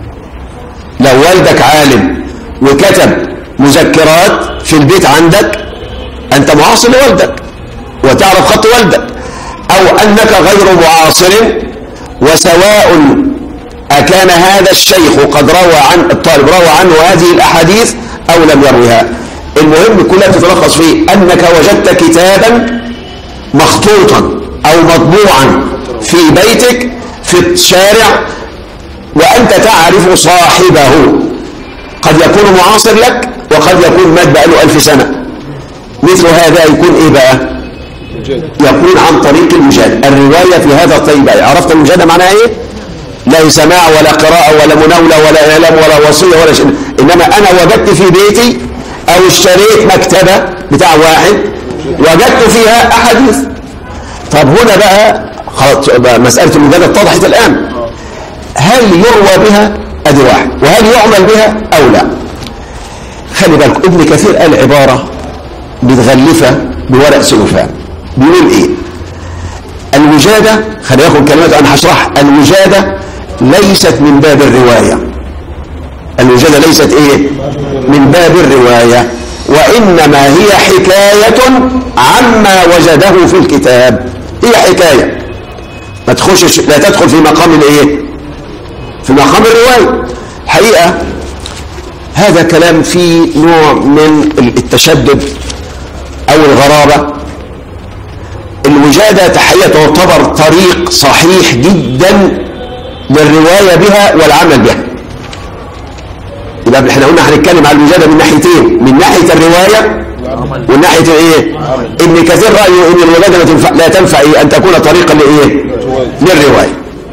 لو والدك عالم وكتب مذكرات في البيت عندك أنت معاصر لوالدك وتعرف خط والدك أو أنك غير معاصر وسواء أكان هذا الشيخ قد روى عن الطالب روى عنه هذه الأحاديث أو لم يروها المهم كلها تتلخص في أنك وجدت كتابا مخطوطا أو مطبوعا في بيتك في الشارع وأنت تعرف صاحبه قد يكون معاصر لك وقد يكون مات بقاله ألف سنة مثل هذا يكون إيه بقى يكون عن طريق المجادة الرواية في هذا طيب عرفت المجادة معناها ايه لا سماع ولا قراءة ولا مناولة ولا إعلام ولا وصية ولا شيء إنما أنا وجدت في بيتي أو اشتريت مكتبة بتاع واحد وجدت فيها أحاديث طب هنا بقى خلاص بقى مسألة المجادة اتضحت الآن هل يروى بها أدي واحد وهل يعمل بها أو لا خلي بالك ابن كثير قال عبارة متغلفة بورق سلوفان بيقول ايه الوجادة خلي ياخد كلمات انا هشرح الوجادة ليست من باب الرواية الوجادة ليست ايه من باب الرواية وإنما هي حكاية عما وجده في الكتاب هي حكاية ما تخشش لا تدخل في مقام الايه في مقام الرواية حقيقة هذا كلام فيه نوع من التشدد او الغرابة الوجادة تحية تعتبر طريق صحيح جدا للرواية بها والعمل بها يبقى احنا قلنا هنتكلم على الوجادة من ناحيتين من ناحية الرواية ومن ناحية ايه ابن كثير رأيه ان الوجادة لا تنفع, لا تنفع إيه؟ ان تكون طريقا لايه للرواية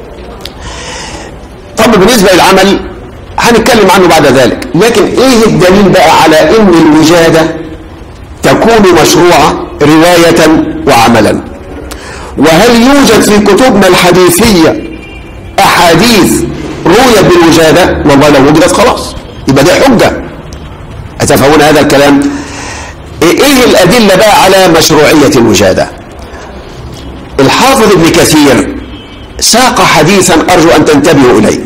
طب بالنسبة للعمل هنتكلم عنه بعد ذلك لكن ايه الدليل بقى على ان الوجادة تكون مشروعة رواية وعملا وهل يوجد في كتبنا الحديثية أحاديث رويت بالوجادة والله لو وجدت خلاص يبقى دي حجة أتفهمون هذا الكلام إيه الأدلة بقى على مشروعية الوجادة الحافظ ابن كثير ساق حديثا أرجو أن تنتبهوا إليه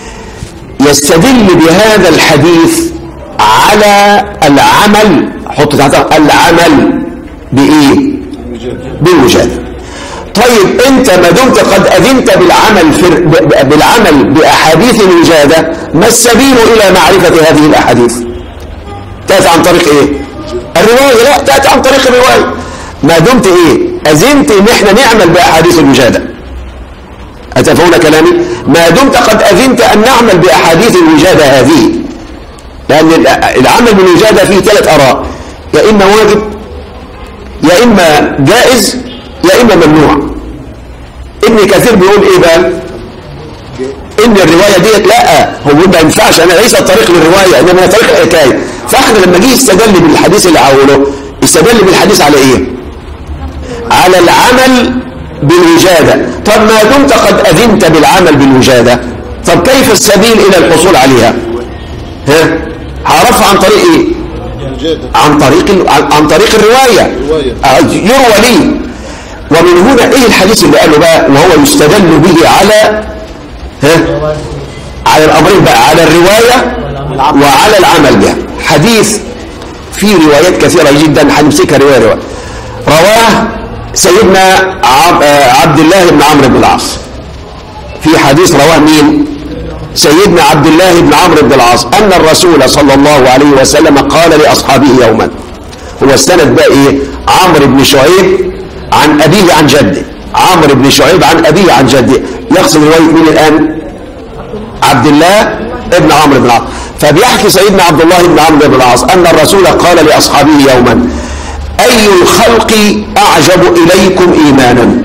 يستدل بهذا الحديث على العمل حط تحتها العمل بإيه بالوجادة طيب انت ما دمت قد اذنت بالعمل في بالعمل باحاديث الوجاده ما السبيل الى معرفه هذه الاحاديث تاتي عن طريق ايه الروايه لا تاتي عن طريق الروايه ما دمت ايه اذنت ان احنا نعمل باحاديث الوجاده اتفهمون كلامي ما دمت قد اذنت ان نعمل باحاديث الوجاده هذه لان العمل بالوجاده فيه ثلاث اراء يا اما واجب يا اما جائز يا إما ممنوع ابن كثير بيقول إيه بقى إن الرواية ديت لا هو ما ينفعش أنا ليس الطريق للرواية إنما طريق الحكاية فإحنا لما جه يستدل بالحديث اللي عوله يستدل بالحديث على إيه على العمل بالوجادة طب ما دمت قد أذنت بالعمل بالوجادة طب كيف السبيل إلى الحصول عليها ها هعرفها عن طريق إيه عن طريق عن طريق الرواية يروى لي ومن هنا ايه الحديث اللي قاله بقى وهو يستدل به على ها على الامرين بقى على الرواية وعلى العمل بها حديث في روايات كثيرة جدا هنمسكها رواية رواية رواه سيدنا عبد الله بن عمرو بن العاص في حديث رواه مين سيدنا عبد الله بن عمرو بن العاص أن الرسول صلى الله عليه وسلم قال لأصحابه يوما هو السند بقى إيه عمرو بن شعيب عن أبيه عن جده عمرو بن شعيب عن أبيه عن جده يقصد رواية مين الآن عبد الله ابن عمرو بن العاص فبيحكي سيدنا عبد الله بن عمرو بن العاص أن الرسول قال لأصحابه يوما أي الخلق أعجب إليكم إيمانا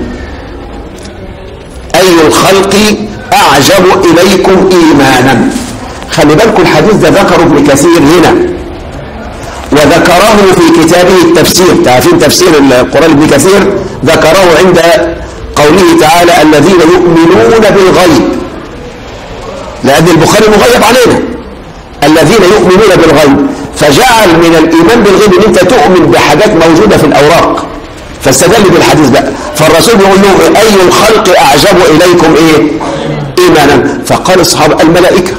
أي الخلق أعجب إليكم إيمانا خلي بالكم الحديث ده ذكره ابن كثير هنا وذكره في كتابه التفسير تعرفين تفسير القرآن ابن كثير ذكره عند قوله تعالى الذين يؤمنون بالغيب لأن البخاري مغيب علينا الذين يؤمنون بالغيب فجعل من الإيمان بالغيب أن أنت تؤمن بحاجات موجودة في الأوراق فاستدل بالحديث ده فالرسول بيقول لهم أي الخلق أعجب إليكم إيه إيمانا فقال الصحابة الملائكة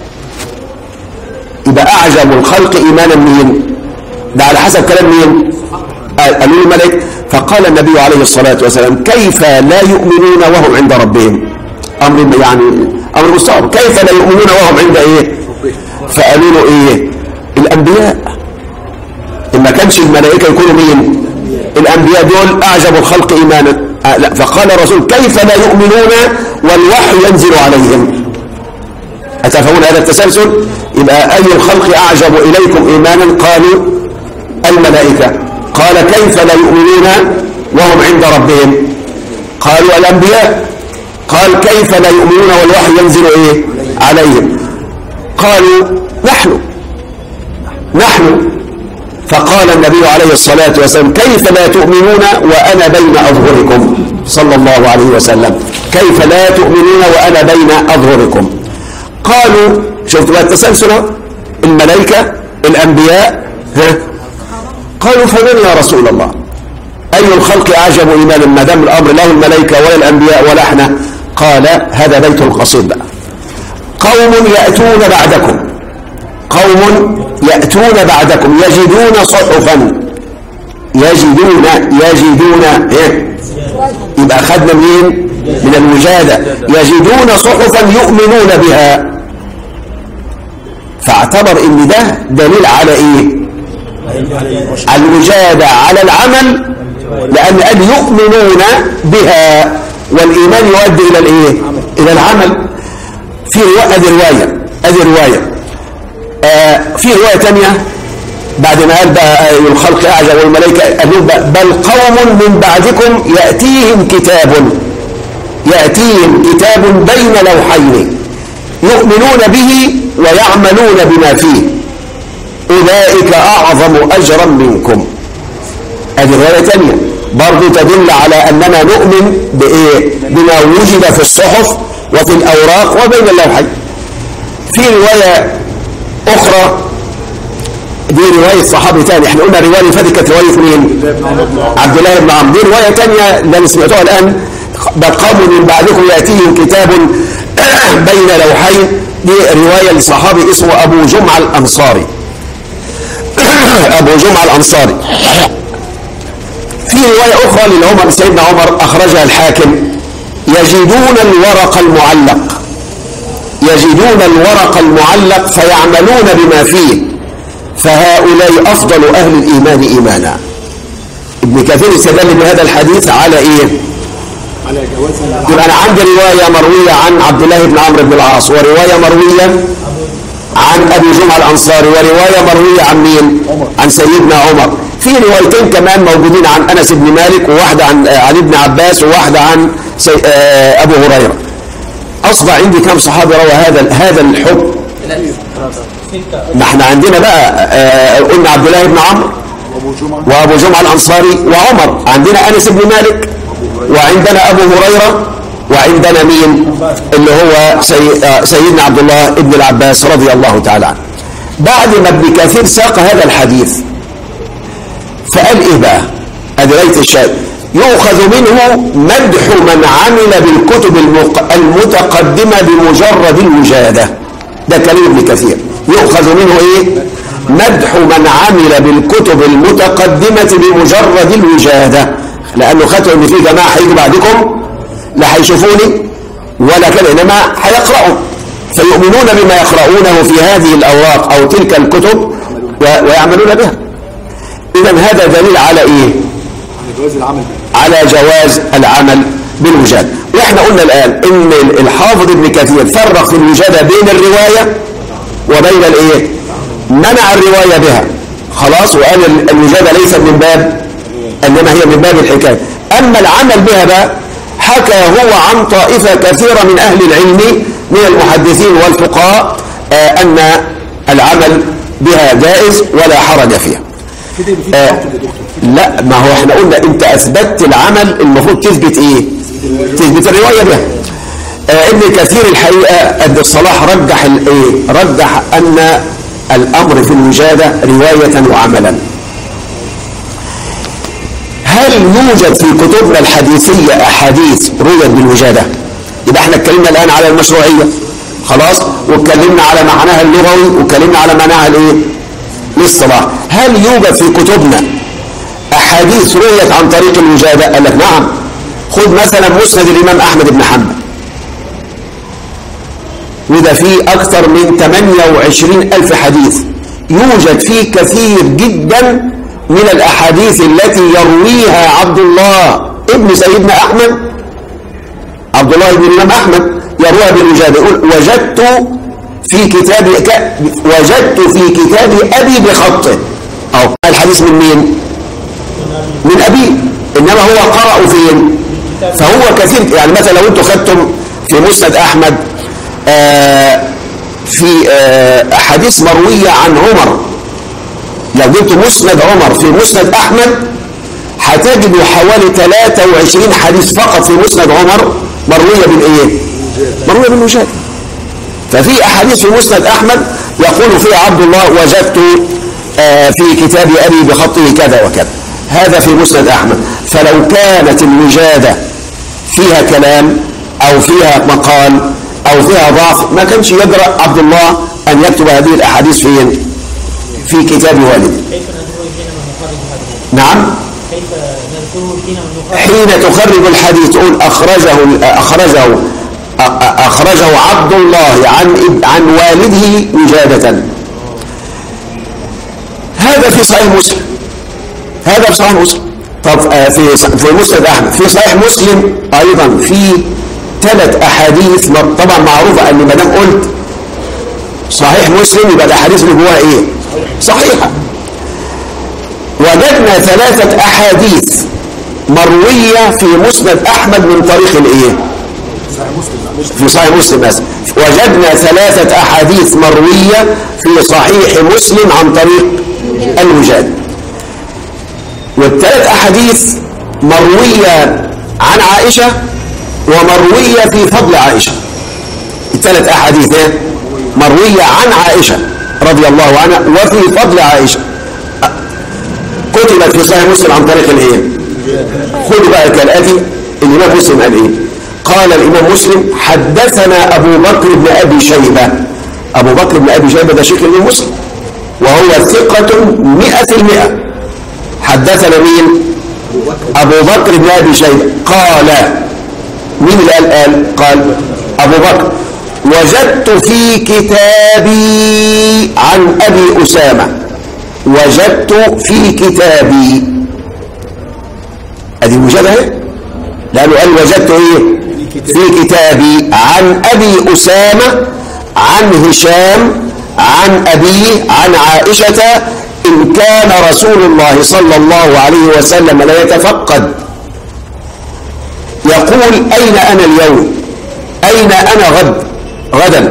يبقى أعجب الخلق إيمانا مين ده على حسب كلام مين قالوا الملائكة فقال النبي عليه الصلاة والسلام كيف لا يؤمنون وهم عند ربهم أمر يعني أمر مستقبل كيف لا يؤمنون وهم عند إيه فقالوا له إيه الأنبياء إن ما كانش الملائكة يكونوا مين الأنبياء دول أعجب الخلق إيمانا آه لا فقال الرسول كيف لا يؤمنون والوحي ينزل عليهم أتفهمون هذا التسلسل يبقى أي الخلق أعجب إليكم إيمانا قالوا الملائكة قال كيف لا يؤمنون وهم عند ربهم قالوا الأنبياء قال كيف لا يؤمنون والوحي ينزل إيه عليهم قالوا نحن نحن فقال النبي عليه الصلاة والسلام كيف لا تؤمنون وأنا بين أظهركم صلى الله عليه وسلم كيف لا تؤمنون وأنا بين أظهركم قالوا شفتوا بقى التسلسل أهو؟ الملائكة الأنبياء ها قالوا فمن يا رسول الله أي الخلق أعجب إيمانا ما دام الأمر لا الملائكة ولا الأنبياء ولا احنا قال هذا بيت القصيد بقى قوم يأتون بعدكم قوم يأتون بعدكم يجدون صحفا يجدون يجدون إيه؟ يبقى أخذنا منين من الوجادة يجدون صحفا يؤمنون بها فاعتبر ان ده دليل على ايه الوجادة على العمل لأن قال يؤمنون بها والإيمان يؤدي إلى الإيه؟ إلى العمل في رواية أدي رواية أدي رواية آه في رواية تانية بعد ما قال بقى أي الخلق أعجب والملائكة قالوا بقى بل قوم من بعدكم يأتيهم كتاب يأتيهم كتاب بين لوحين يؤمنون به ويعملون بما فيه أولئك أعظم أجرا منكم هذه رواية تانية برضو تدل على أننا نؤمن بإيه؟ بما وجد في الصحف وفي الأوراق وبين اللوحين في رواية أخرى دي رواية صحابي تاني احنا قلنا الرواية اللي فاتت كانت رواية مين؟ عبد الله بن عمرو دي رواية تانية اللي أنا سمعتها الآن بل قوم من بعدكم يأتيهم كتاب بين لوحين دي رواية لصحابي اسمه أبو جمعة الأنصاري أبو جمعة الأنصاري في رواية أخرى للعمر سيدنا عمر أخرجها الحاكم يجدون الورق المعلق يجدون الورق المعلق فيعملون بما فيه فهؤلاء أفضل أهل الإيمان إيمانا ابن كثير استدل بهذا الحديث على إيه؟ على جواز يبقى أنا عندي رواية مروية عن عبد الله بن عمرو بن العاص ورواية مروية عن أبي جمعة الأنصاري ورواية مروية عن مين؟ عن سيدنا عمر في روايتين كمان موجودين عن أنس بن مالك وواحدة عن آه، علي بن عباس وواحدة عن سي... آه، أبو هريرة أصبح عندي كم صحابي روى هذا هذا الحكم ما احنا عندنا بقى آه، قلنا عبد الله بن عمرو ابو جمعه وابو جمعه الانصاري وعمر عندنا انس بن مالك وعندنا ابو هريره وعندنا مين اللي هو سي... آه، سيدنا عبد الله بن العباس رضي الله تعالى عنه بعد ما ابن كثير ساق هذا الحديث فقال ايه بقى ادي رأيت الشاهد يؤخذ منه مدح من عمل بالكتب المق... المتقدمة بمجرد الوجادة ده كلام ابن كثير يؤخذ منه ايه مدح من عمل بالكتب المتقدمة بمجرد الوجادة لأنه خدوا ان في جماعة هيجوا بعدكم لا هيشوفوني ولا كده إنما هيقرأوا فيؤمنون بما يقرؤونه في هذه الأوراق أو تلك الكتب و- ويعملون بها إذا هذا دليل على إيه؟ على جواز العمل به على جواز العمل بالوجادة واحنا قلنا الآن ان الحافظ ابن كثير فرق في الوجادة بين الرواية وبين الايه منع الرواية بها خلاص وقال ال- الوجادة ليست من باب انما هي من باب الحكاية اما العمل بها بقى حكى هو عن طائفة كثيرة من اهل العلم من المحدثين والفقهاء آه ان العمل بها جائز ولا حرج فيها كده يبقى في آه، تعاقد يا دكتور لا ما هو احنا قلنا انت اثبتت العمل المفروض تثبت ايه تثبت الروايه بها آه ابن كثير الحقيقه ابن الصلاح رجح الايه رجح ان الامر في الوجاده روايه وعملا هل يوجد في كتبنا الحديثيه احاديث رويت بالوجاده يبقى احنا اتكلمنا الان على المشروعيه خلاص واتكلمنا على معناها اللغوي واتكلمنا على معناها الايه للصلاح هل يوجد في كتبنا أحاديث رويت عن طريق الوجادة قال لك نعم خذ مثلا مسند الإمام أحمد بن حنبل وده فيه أكثر من 28 ألف حديث يوجد فيه كثير جدا من الأحاديث التي يرويها عبد الله ابن سيدنا أحمد عبد الله بن الإمام أحمد يرويها بالوجادة يقول وجدت في كتاب ك... وجدت في كتاب أبي بخطه أو الحديث من مين؟ من أبيه انما هو قرأوا فين فهو كثير يعني مثلا لو انتم خدتم في مسند احمد آه في آه احاديث مرويه عن عمر لو جبت مسند عمر في مسند احمد هتجدوا حوالي 23 حديث فقط في مسند عمر مرويه بالايه مرويه بالمشاهد ففي احاديث في مسند احمد يقول فيها عبد الله وجدت آه في كتاب ابي بخطه كذا وكذا هذا في مسند احمد فلو كانت الوجاده فيها كلام او فيها مقال او فيها ضعف ما كانش يجرأ عبد الله ان يكتب هذه الاحاديث في في كتاب والده كيف نذكره حينما نخرج هذا نعم كيف نذكره حينما نخرج حين تخرج الحديث تقول أخرجه أخرجه أ- أخرجه عبد الله عن اب- عن والده وجادة هذا في صحيح مسلم هذا في صحيح مسلم طب آه، في ص- في مسند أحمد في صحيح مسلم أيضا في ثلاث أحاديث م- طبعا معروفة أن ما دام قلت صحيح مسلم يبقى الأحاديث اللي جواها إيه؟ صحيحة وجدنا ثلاثة أحاديث مروية في مسند أحمد من طريق الإيه؟ صحيح مسلم مش في صحيح مسلم أسف وجدنا ثلاثة أحاديث مروية في صحيح مسلم عن طريق الوجاد والثلاث أحاديث مروية عن عائشة ومروية في فضل عائشة الثلاث أحاديث إيه؟ مروية عن عائشة رضي الله عنها وفي فضل عائشة كتبت في صحيح مسلم عن طريق الايه خذوا بقى كالاتي الامام مسلم قال ايه قال الامام مسلم حدثنا ابو بكر بن ابي شيبه ابو بكر بن ابي شيبه ده شيخ الامام مسلم وهو ثقة مئة في المئة حدثنا مين ابو بكر بن ابي شيبه قال مين اللي قال قال قال ابو بكر وجدت في كتابي عن ابي اسامه وجدت في كتابي ادي المجابه اهي لانه قال وجدت ايه في كتابي عن ابي اسامه عن هشام عن ابيه عن عائشه ان كان رسول الله صلى الله عليه وسلم لا يتفقد يقول اين انا اليوم اين انا غد غدا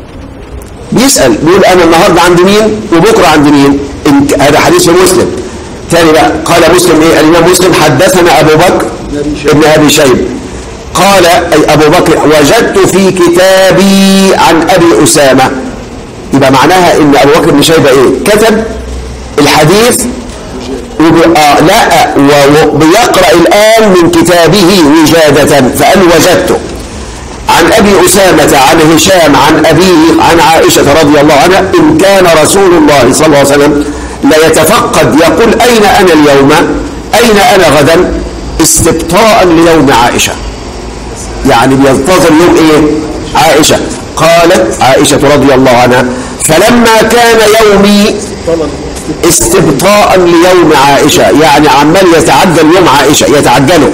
بيسأل بيقول أنا النهاردة عند مين وبكرة عند مين إن- هذا حديث في مسلم تاني بقى قال مسلم إيه الإمام مسلم حدثنا أبو بكر ابن أبي شيب قال أي أبو بكر وجدت في كتابي عن أبي أسامة يبقى معناها إن أبو بكر بن شيبة إيه كتب الحديث وب- آه لا و- وبيقرأ الآن من كتابه وجادة فقال وجدته عن أبي أسامة عن هشام عن أبيه عن عائشة رضي الله عنها إن كان رسول الله صلى الله عليه وسلم لا يتفقد يقول أين أنا اليوم أين أنا غدا استبطاء ليوم عائشة يعني بينتظر يوم إيه عائشة قالت عائشة رضي الله عنها فلما كان يومي استبطاء ليوم عائشة يعني عمال يتعجل يوم عائشة يتعجله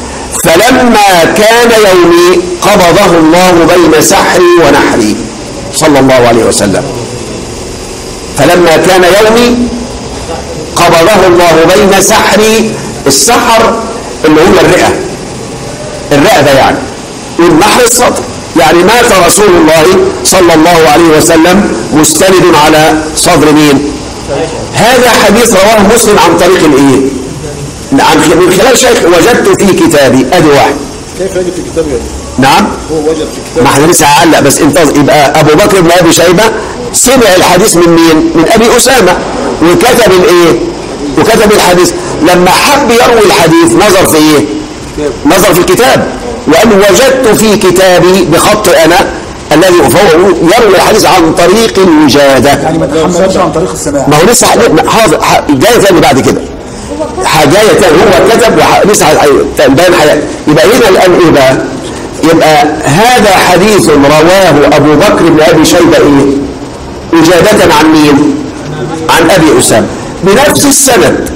فلما كان يومي قبضه الله بين سحري ونحري صلى الله عليه وسلم فلما كان يومي قبضه الله بين سحري السحر اللي هو الرئة الرئة ده يعني والنحر الصدر يعني مات رسول الله صلى الله عليه وسلم مستند على صدر مين هذا حديث رواه مسلم عن طريق الايه عن من خلال شيخ وجدت في كتابي ادي واحد كيف يجد في كتاب يعني نعم هو وجد في كتاب ما احنا لسه هعلق بس انتظر يبقى ابو بكر بن ابي شيبه سمع الحديث من مين من ابي اسامه وكتب الايه وكتب الحديث لما حب يروي الحديث نظر في ايه نظر في الكتاب وقال وجدت في كتابي بخط انا الذي فهو يروي الحديث عن طريق الوجاده يعني ما تحملش عن طريق السماع ما هو لسه حاجة- حاضر ح- جايه تاني بعد كده حاجايه تاني هو كتب وح- لسه ح- باين حياة يبقى هنا الان ايه بقى يبقى هذا حديث رواه ابو بكر بن ابي شيبه ايه اجابه عن مين عن ابي اسامه بنفس السند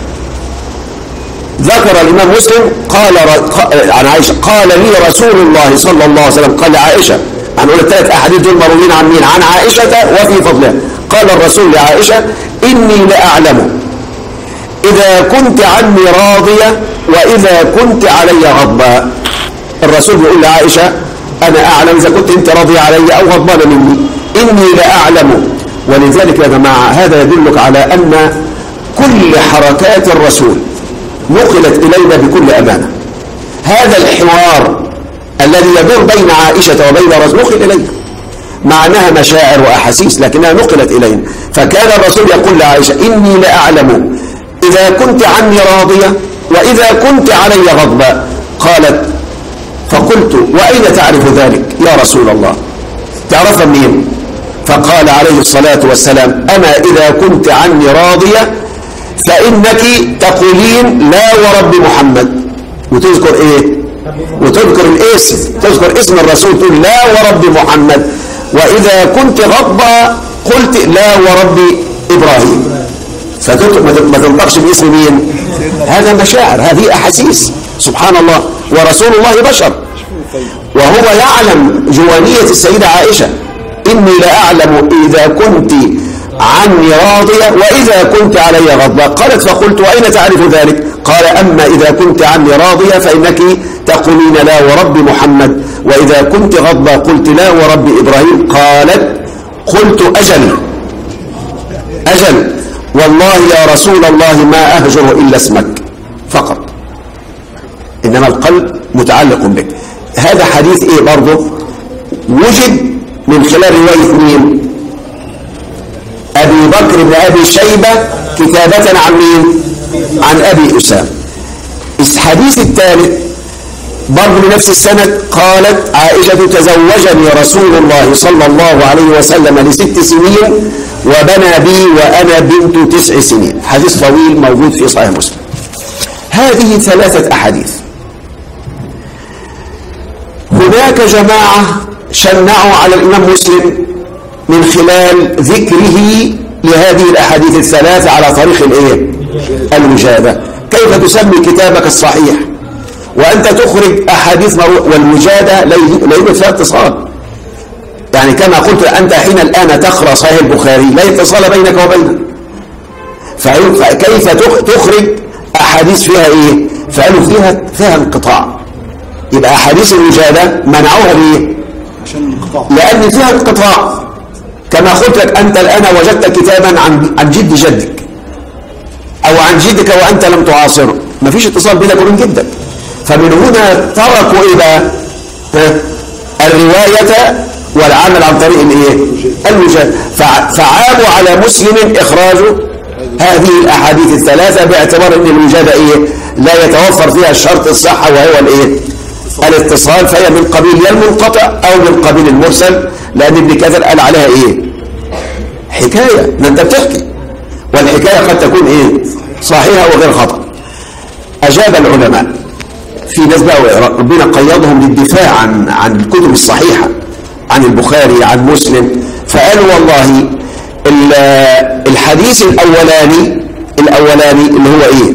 ذكر الامام مسلم قال ر- ق- عن عائشه قال لي رسول الله صلى الله عليه وسلم قال لعائشه هنقول الثلاث احاديث دول مرويين عن مين عن عائشه وفي فضلها قال الرسول لعائشه اني لاعلم إذا كنت عني راضية وإذا كنت علي غضبا الرسول بيقول لعائشة أنا أعلم إذا كنت أنت راضية علي أو غضبانة مني إني لأعلم ولذلك يا جماعة هذا يدلك على أن كل حركات الرسول نقلت إلينا بكل أمانة هذا الحوار الذي يدور بين عائشة وبين الرسول نقل إلينا مع أنها مشاعر وأحاسيس لكنها نقلت إلينا فكان الرسول يقول لعائشة إني لأعلم إذا كنت عني راضية وإذا كنت علي غضبا قالت فقلت وأين تعرف ذلك يا رسول الله تعرف منين فقال عليه الصلاة والسلام أما إذا كنت عني راضية فإنك تقولين لا ورب محمد وتذكر إيه وتذكر الاسم تذكر اسم الرسول تقول لا ورب محمد وإذا كنت غضبا قلت لا ورب إبراهيم فما تنطقش باسم مين هذا مشاعر هذه أحاسيس سبحان الله ورسول الله بشر وهو يعلم جوانية السيدة عائشة إني لأعلم إذا كنت عني راضية وإذا كنت علي غضبة قالت فقلت وأين تعرف ذلك قال أما إذا كنت عني راضية فإنك تقولين لا ورب محمد وإذا كنت غضبة قلت لا ورب إبراهيم قالت قلت أجل أجل والله يا رسول الله ما أهجر إلا اسمك فقط إنما القلب متعلق بك هذا حديث إيه برضه وجد من خلال رواية مين أبي بكر بن أبي شيبة كتابة عن مين عن أبي أسامة الحديث الثالث برضه بنفس السند قالت عائشة تزوجني رسول الله صلى الله عليه وسلم لست سنين وبنى بي وأنا بنت تسع سنين حديث طويل موجود في صحيح مسلم هذه ثلاثة أحاديث هناك جماعة شنعوا على الإمام مسلم من خلال ذكره لهذه الأحاديث الثلاثة على طريق الإيه؟ الوجادة كيف تسمي كتابك الصحيح وأنت تخرج أحاديث مرو... والوجادة لا يوجد فيها اتصال يعني كما قلت أنت حين الآن تقرأ صحيح البخاري لا اتصال بينك وبينه فكيف تخرج أحاديث فيها إيه فقالوا فيها فيها انقطاع يبقى أحاديث الوجادة منعوها بإيه عشان الانقطاع لأن فيها انقطاع كما قلت لك أنت الآن وجدت كتابا عن عن جد جدك أو عن جدك وأنت لم تعاصره ما فيش اتصال بينك وبين جدك فمن هنا تركوا إيه بقى ها؟ الرواية والعمل عن طريق الايه الوجاد فع- فعابوا على مسلم إخراج هذه الأحاديث الثلاثة باعتبار أن الوجادة إيه لا يتوفر فيها الشرط الصحة وهو الإيه الاتصال فهي من قبيل يا المنقطع أو من قبيل المرسل لأن ابن كثير قال عليها إيه حكاية ما أنت بتحكي والحكاية قد تكون إيه صحيحة وغير خطأ أجاب العلماء في ناس بقى ربنا قيضهم للدفاع عن عن الكتب الصحيحة عن البخاري عن مسلم فقالوا والله ال- الحديث الأولاني الأولاني اللي هو إيه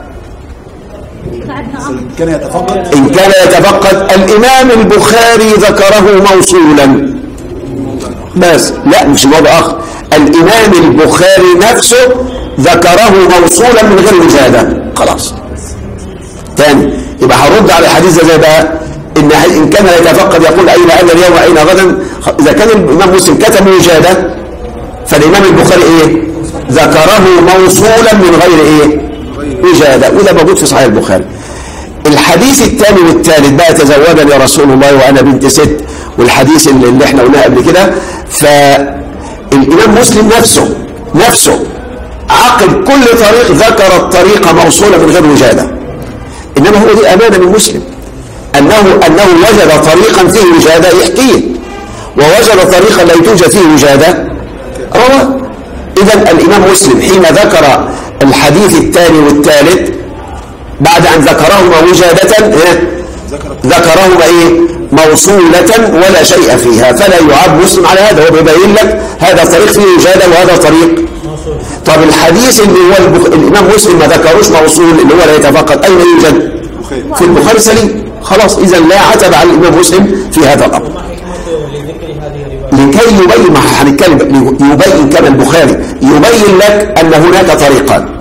ساعدنا عمرو كان يتفقد إن كان يتفقد الإمام البخاري ذكره موصولا بس لا مش موضع آخر الإمام البخاري نفسه ذكره موصولا من غير وجادة خلاص تاني يبقى هرد على الحديث ده زي بقى إن إن كان يتفقد يقول أين أنا اليوم وأين غدا إذا كان الإمام مسلم كتب وجادة فالإمام البخاري إيه ذكره موصولا من غير إيه وجادة وده موجود في صحيح البخاري الحديث الثاني والثالث بقى تزوجني رسول الله وانا بنت ست والحديث اللي اللي احنا قلناه قبل كده فالامام مسلم نفسه نفسه عقب كل طريق ذكر الطريق موصوله من غير وجاده انما هو دي امانه من مسلم انه انه وجد طريقا فيه وجاده يحكيه ووجد طريقا لا توجد فيه وجاده رواه اذا الامام مسلم حين ذكر الحديث الثاني والثالث بعد أن ذكرهما وجادة إيه؟ ذكرهما إيه موصولة ولا شيء فيها فلا يعاب مسلم على هذا هو بيبين لك هذا طريق فيه وجادة وهذا طريق طب الحديث اللي هو البخ... الإمام مسلم ما ذكروش موصول اللي هو لا يتفقد أين يوجد في البخاري سليم خلاص إذا لا عتب على الإمام مسلم في هذا الأمر ما حكمته لذكر هذه الرواية لكي يبين ما هنتكلم يبين كما البخاري يبين لك أن هناك طريقان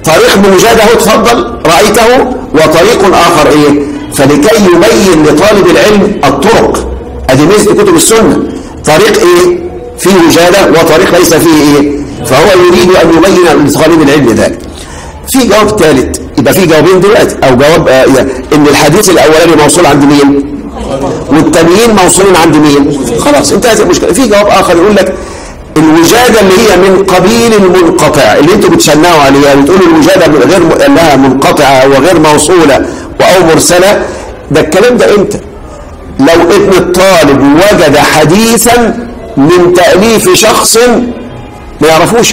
طريق بوجاده اتفضل رأيته وطريق آخر إيه فلكي يبين لطالب العلم الطرق ادي مثل كتب السنة طريق إيه فيه وجادة وطريق ليس فيه إيه فهو يريد أن يبين لطالب العلم ذلك في جواب ثالث يبقى في جوابين دلوقتي أو جواب آه إن الحديث الأولاني موصول عند مين والتانيين موصولين عند مين خلاص انتهت المشكلة في جواب آخر يقول لك الوجادة اللي هي من قبيل المنقطع اللي انتوا بتشنعوا عليها بتقولوا الوجادة غير م... انها منقطعة وغير موصولة او مرسلة ده الكلام ده امتى لو ابن الطالب وجد حديثا من تأليف شخص ما يعرفوش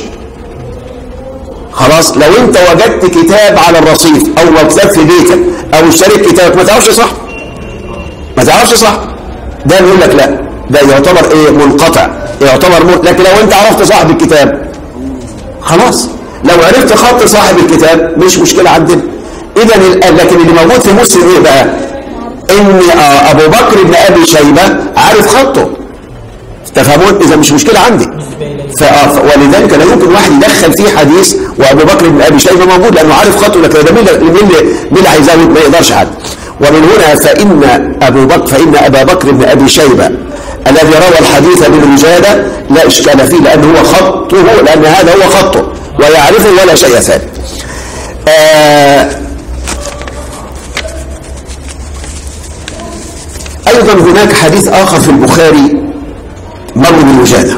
خلاص لو انت وجدت كتاب على الرصيف او كتاب في بيتك او اشتريت كتابك ما تعرفش صح ما تعرفش صح ده بيقول لك لا ده يعتبر ايه منقطع يعتبر م... لكن لو انت عرفت صاحب الكتاب خلاص لو عرفت خط صاحب الكتاب مش مشكلة عندنا اذا لكن اللي موجود في مسلم ايه بقى ان آه ابو بكر بن ابي شيبة عارف خطه تفهمون اذا مش مشكلة عندي فآه ولذلك لا يمكن واحد يدخل فيه حديث وابو بكر بن ابي شيبة موجود لانه عارف خطه لكن ده مين اللي مين اللي هيزود ما يقدرش حد ومن هنا فإن أبو بكر فإن أبا بكر بن أبي شيبة الذي روى الحديث بالوجادة لا إشكال فيه لأنه هو خطه لأن هذا هو خطه ويعرفه ولا شيء ثاني آه أيضا هناك حديث آخر في البخاري مر بالوجادة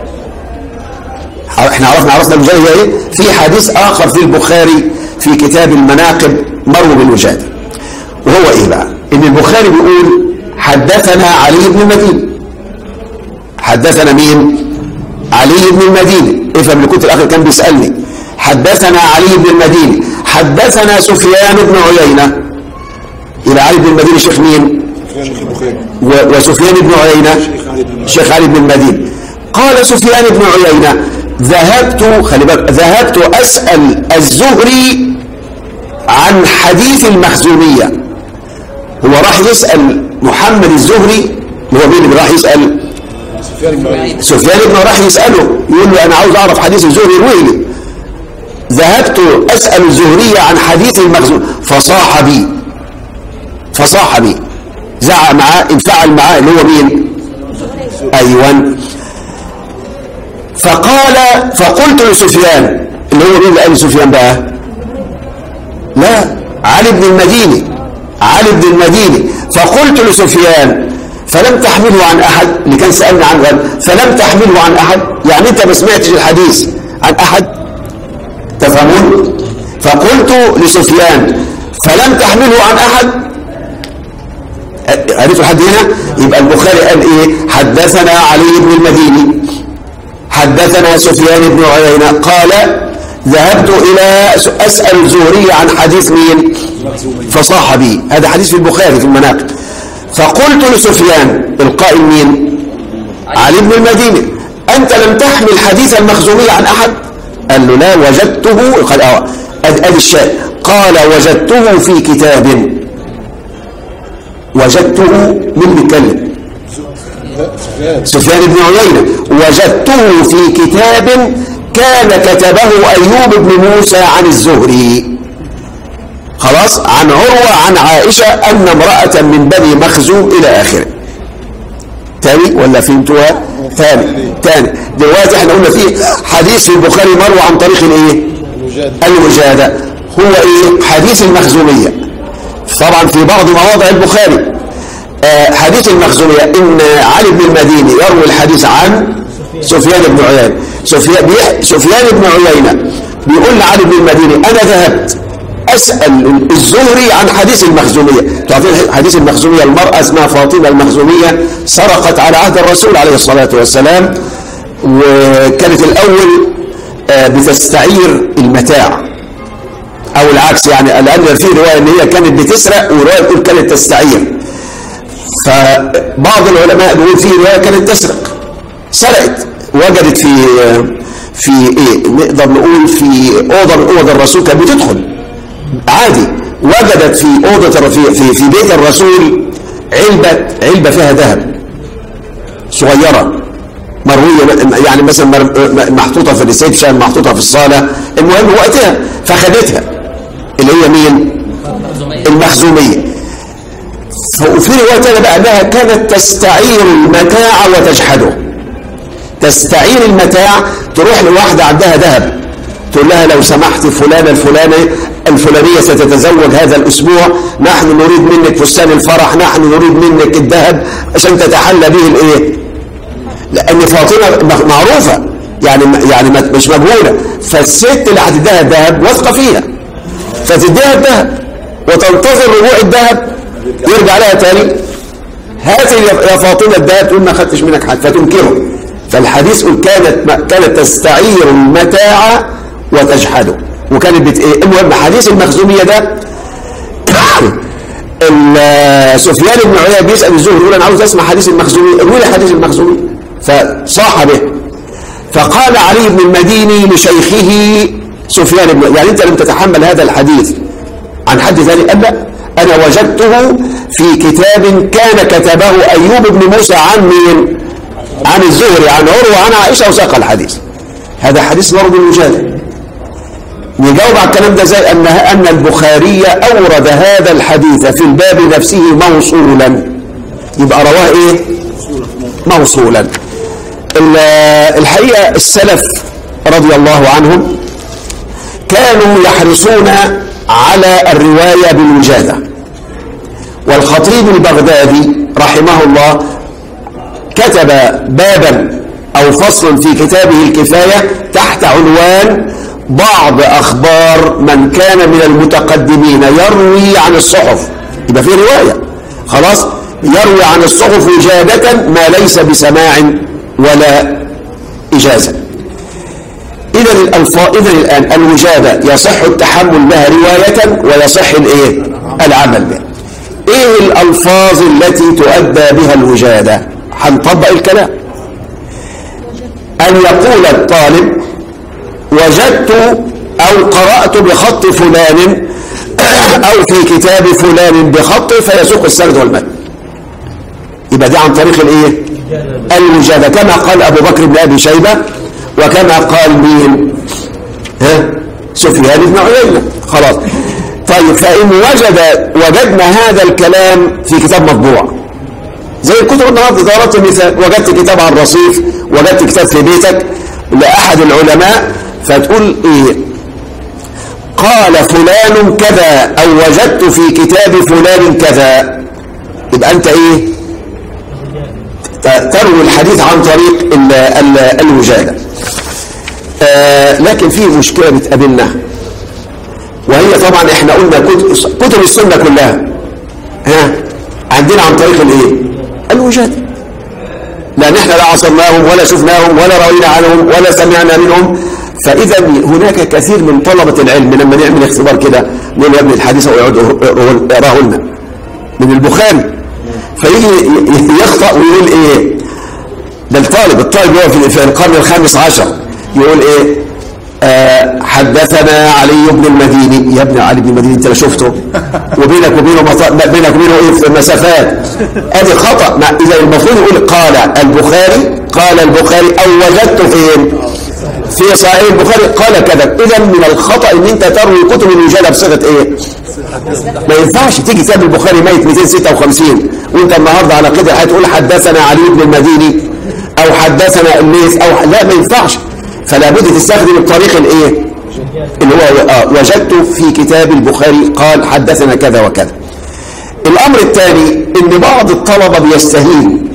احنا عرفنا عرفنا الوجادة هي ايه في حديث آخر في البخاري في كتاب المناقب مر بالوجادة وهو ايه بقى ان البخاري بيقول حدثنا علي بن المديني حدثنا مين علي بن المديني افهم اللي كنت الاخر كان بيسالني حدثنا علي بن المديني حدثنا سفيان بن عيينه الى علي بن المديني شيخ مين وسفيان بن عيينه شيخ علي بن المديني قال سفيان بن عيينه ذهبت خلي بالك ذهبت اسال الزهري عن حديث المخزوميه هو راح يسأل محمد الزهري اللي هو مين اللي راح يسأل سفيان بن راح يسأله يقول له أنا عاوز أعرف حديث الزهري يروي لي ذهبت أسأل الزهري عن حديث المخزوم فصاح بي فصاح بي زعق معاه انفعل معاه اللي هو مين أيوة فقال فقلت لسفيان اللي هو مين اللي قال سفيان بقى لا علي بن المديني علي بن المديني فقلت لسفيان فلم تحمله عن أحد اللي كان سألني عن غد فلم تحمله عن أحد يعني أنت ما سمعتش الحديث عن أحد تفهمون فقلت لسفيان فلم تحمله عن أحد عرفتوا لحد هنا يبقى البخاري قال إيه حدثنا علي بن المديني حدثنا سفيان بن عيينة قال ذهبت إلى أسأل الزهري عن حديث مين فصاح بي هذا حديث في البخاري في المناقب فقلت لسفيان القائل مين علي بن المديني أنت لم تحمل حديث المخزومية عن أحد قال له لا وجدته قال اه ادي الشيء قال وجدته في كتاب وجدته من بيتكلم سفيان بن عيينة وجدته في كتاب كان كتبه أيوب بن موسى عن الزهري خلاص عن عروة عن عائشة أن امرأة من بني مخزوم إلى آخره تاني ولا فهمتوها تاني تاني دلوقتي احنا قلنا فيه حديث في البخاري مروى عن طريق الايه الوجادة هو ايه حديث المخزومية طبعا في بعض مواضع البخاري آه حديث المخزومية ان علي بن المديني يروي الحديث عن سفيان بن عيينة سفيان, سفيان بن عيينة بيقول لعلي بن المديني انا ذهبت أسأل الزهري عن حديث المخزومية تعرفين حديث المخزومية المرأة اسمها فاطمة المخزومية سرقت على عهد الرسول عليه الصلاة والسلام وكانت الأول بتستعير المتاع أو العكس يعني لأن في رواية أن هي كانت بتسرق ورواية تقول كانت تستعير فبعض العلماء بيقول في رواية كانت تسرق سرقت وجدت في في ايه نقدر نقول في اوضه من اوض الرسول كانت بتدخل عادي وجدت في أوضة في, في, في بيت الرسول علبة علبة فيها ذهب صغيرة مرويه يعني مثلا مر- محطوطه في الريسبشن محطوطه في الصاله المهم وقتها فخدتها اللي هي مين المخزوميه ف- وفي روايه تانية بقى انها كانت تستعير المتاع وتجحده تستعير المتاع تروح لواحده عندها ذهب تقول لها لو سمحت فلانة الفلانة الفلانية ستتزوج هذا الأسبوع نحن نريد منك فستان الفرح نحن نريد منك الذهب عشان تتحلى به الإيه لأن فاطمة مع- معروفة يعني يعني ما- مش مجهولة فالست اللي هتديها الذهب واثقة فيها فتديها الذهب وتنتظر رجوع الذهب يرجع لها تاني هات يا يا فاطمة الذهب تقول ما خدتش منك حاجة فتنكره فالحديث يقول كانت كانت تستعير المتاع وتجحده وكانت بت ايه المهم حديث المخزومية ده ال- سفيان بن عيينة بيسأل الزهري يقول انا عاوز اسمع حديث المخزومي روي لي حديث المخزومي فصاح به فقال علي بن المديني لشيخه سفيان بن يعني انت لم تتحمل هذا الحديث عن حد ثاني قال لا انا وجدته في كتاب كان كتبه ايوب بن موسى عن مين عن الزهري عن عروه عن عائشه وساق الحديث هذا حديث مرض المجادل نجاوب على الكلام ده زي ان ان البخاري اورد هذا الحديث في الباب نفسه موصولا يبقى رواه ايه موصولا ال- الحقيقه السلف رضي الله عنهم كانوا يحرصون على الروايه بالوجاده والخطيب البغدادي رحمه الله كتب بابا او فصل في كتابه الكفايه تحت عنوان بعض اخبار من كان من المتقدمين يروي عن الصحف يبقى في روايه خلاص يروي عن الصحف وجاده ما ليس بسماع ولا اجازه اذا الالفاظ اذا الان الوجاده يصح التحمل بها روايه ويصح الايه العمل بها ايه الالفاظ التي تؤدى بها الوجاده هنطبق الكلام ان يقول الطالب وجدت او قرات بخط فلان او في كتاب فلان بخط فيسوق السرد والمتن يبقى دي عن طريق الايه الوجاده كما قال ابو بكر بن ابي شيبه وكما قال مين ها سفيان بن عيينه خلاص طيب فان وجد وجدنا هذا الكلام في كتاب مطبوع زي الكتب النهارده ضربت مثال وجدت كتاب على الرصيف وجدت كتاب في بيتك لاحد العلماء فتقول ايه قال فلان كذا او وجدت في كتاب فلان كذا يبقى انت ايه ت- تروي الحديث عن طريق ال ال الوجاده آه لكن في مشكله بتقابلنا وهي طبعا احنا قلنا كتب, كتب السنه كلها ها عندنا عن طريق الايه الوجاده لان احنا لا عصرناهم ولا شفناهم ولا روينا عنهم ولا سمعنا منهم فاذا هناك كثير من طلبه العلم لما نعمل اختبار كده نقول يا ابن الحديث ويقعد يقراه لنا من البخاري فيجي يخطأ ويقول ايه ده الطالب الطالب هو في في القرن الخامس عشر يقول ايه آه حدثنا علي بن المديني يا ابن علي بن المديني انت لا شفته وبينك وبينه مط... بينك وبينه ايه في مسافات ادي خطا ما اذا المفروض يقول قال البخاري قال البخاري او وجدت فين في صحيح البخاري قال كذا اذا من الخطا ان انت تروي كتب الوجاله بصيغه ايه ما ينفعش تيجي كتاب البخاري ميت 256 وانت النهارده على كده هتقول حدثنا علي بن المديني او حدثنا الليث او لا ما ينفعش فلا بد تستخدم الطريق الايه اللي هو آه وجدت في كتاب البخاري قال حدثنا كذا وكذا الامر الثاني ان بعض الطلبه بيستهين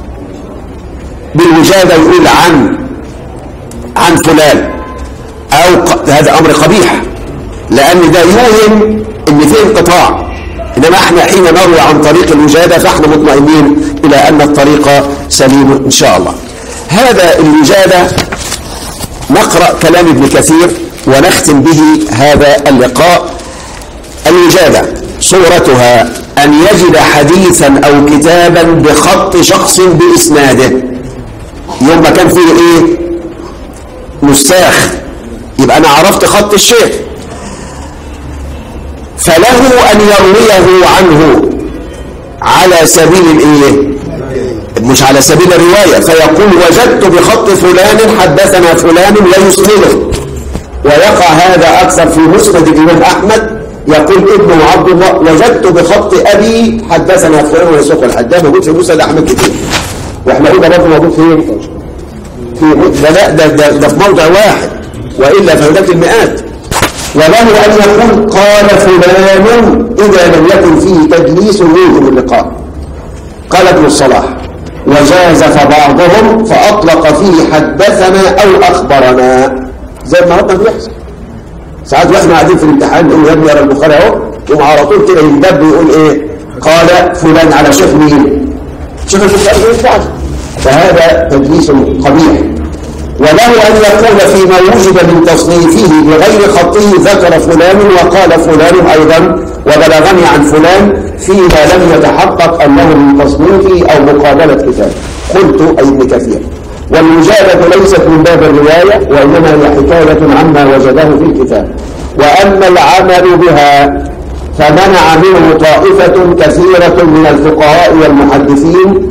بالوجاده يقول عن عن فلان او ق... هذا امر قبيح لان ده يوهم ان فيه انقطاع انما احنا حين نروي عن طريق الوجاده فاحنا مطمئنين الى ان الطريق سليم ان شاء الله هذا الوجاده نقرا كلام ابن كثير ونختم به هذا اللقاء الوجاده صورتها ان يجد حديثا او كتابا بخط شخص باسناده يوم ما كان فيه ايه نساخ يبقى انا عرفت خط الشيخ فله ان يرويه عنه على سبيل الايه مش على سبيل الرواية فيقول وجدت بخط فلان حدثنا فلان لا يسنده ويقع هذا أكثر في مسند الإمام أحمد يقول ابن عبد الله وجدت بخط أبي حدثنا فلان ويسوق الحداد موجود في مسند أحمد كتير واحنا قلنا برضه موجود فين؟ في لا لا ده, ده, ده في موضع واحد وإلا فهناك المئات وله أن يقول قال فلان إذا لم يكن فيه تدليس يوجب اللقاء قال ابن الصلاح وجاز فبعضهم فأطلق فيه حدثنا أو أخبرنا زي ما ربنا بيحصل ساعات واحنا قاعدين في الامتحان نقول يا ابني يرى البخاري اهو يقوم على طول كده يندب ويقول ايه قال فلان على شيخ مين شيخ البخاري ما ينفعش فهذا تدليس قبيح وله أن يقول فيما وجد من تصنيفه بغير خطه ذكر فلان وقال فلان أيضا وبلغني عن فلان فيما لم يتحقق أنه من تصنيفه أو مقابلة كتاب قلت أي ابن كثير والمجابة ليست من باب الرواية وإنما هي حكاية عما وجده في الكتاب وأما العمل بها فمنع منه طائفة كثيرة من الفقهاء والمحدثين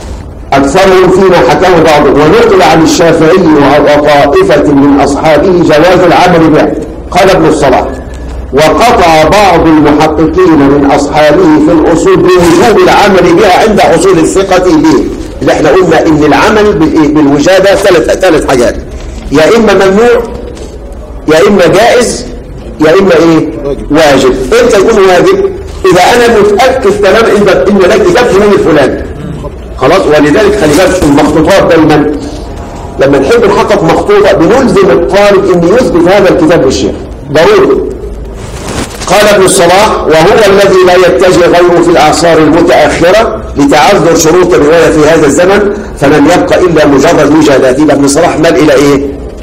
أكثرهم فيما حكاه بعضهم ونقل عن الشافعي وطائفة من أصحابه جواز العمل به قال ابن الصلاح وقطع بعض المحققين من أصحابه في الأصول بوجوب العمل بها عند حصول الثقة به اللي احنا قلنا ان العمل بالإيه؟ بالوجادة ثلاث ثلاث حاجات يا إما ممنوع يا إما جائز يا إما إيه واجب إمتى يكون واجب إذا أنا متأكد تماما إن إن لك كتاب فلان الفلاني خلاص ولذلك خلي بالك المخطوطات دايما لما نحب نحقق مخطوطة بنلزم الطالب ان يثبت هذا الكتاب للشيخ ضروري قال ابن الصلاح وهو الذي لا يتجه غيره في الأعصار المتأخرة لتعذر شروط الرواية في هذا الزمن فلن يبقى إلا مجرد وجادات يبقى ابن الصلاح مال إلى إيه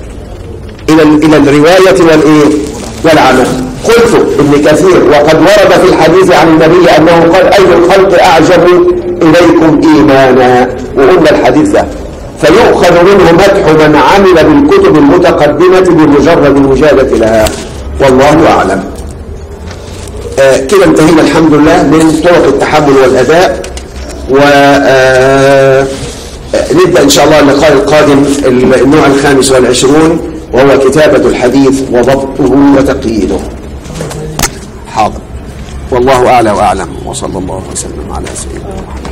إلى, إلى الرواية والإيه والعمل قلت ابن كثير وقد ورد في الحديث عن النبي أنه قال أي الخلق أعجب إليكم إيمانا وقلنا الحديث ده فيؤخذ منه مدح من عمل بالكتب المتقدمة بمجرد المجادة لها والله أعلم آه كده انتهينا الحمد لله من طرق التحمل والأداء ونبدأ إن شاء الله اللقاء القادم النوع الخامس والعشرون وهو كتابة الحديث وضبطه وتقييده حاضر والله أعلى وأعلم وصلى الله وسلم على سيدنا محمد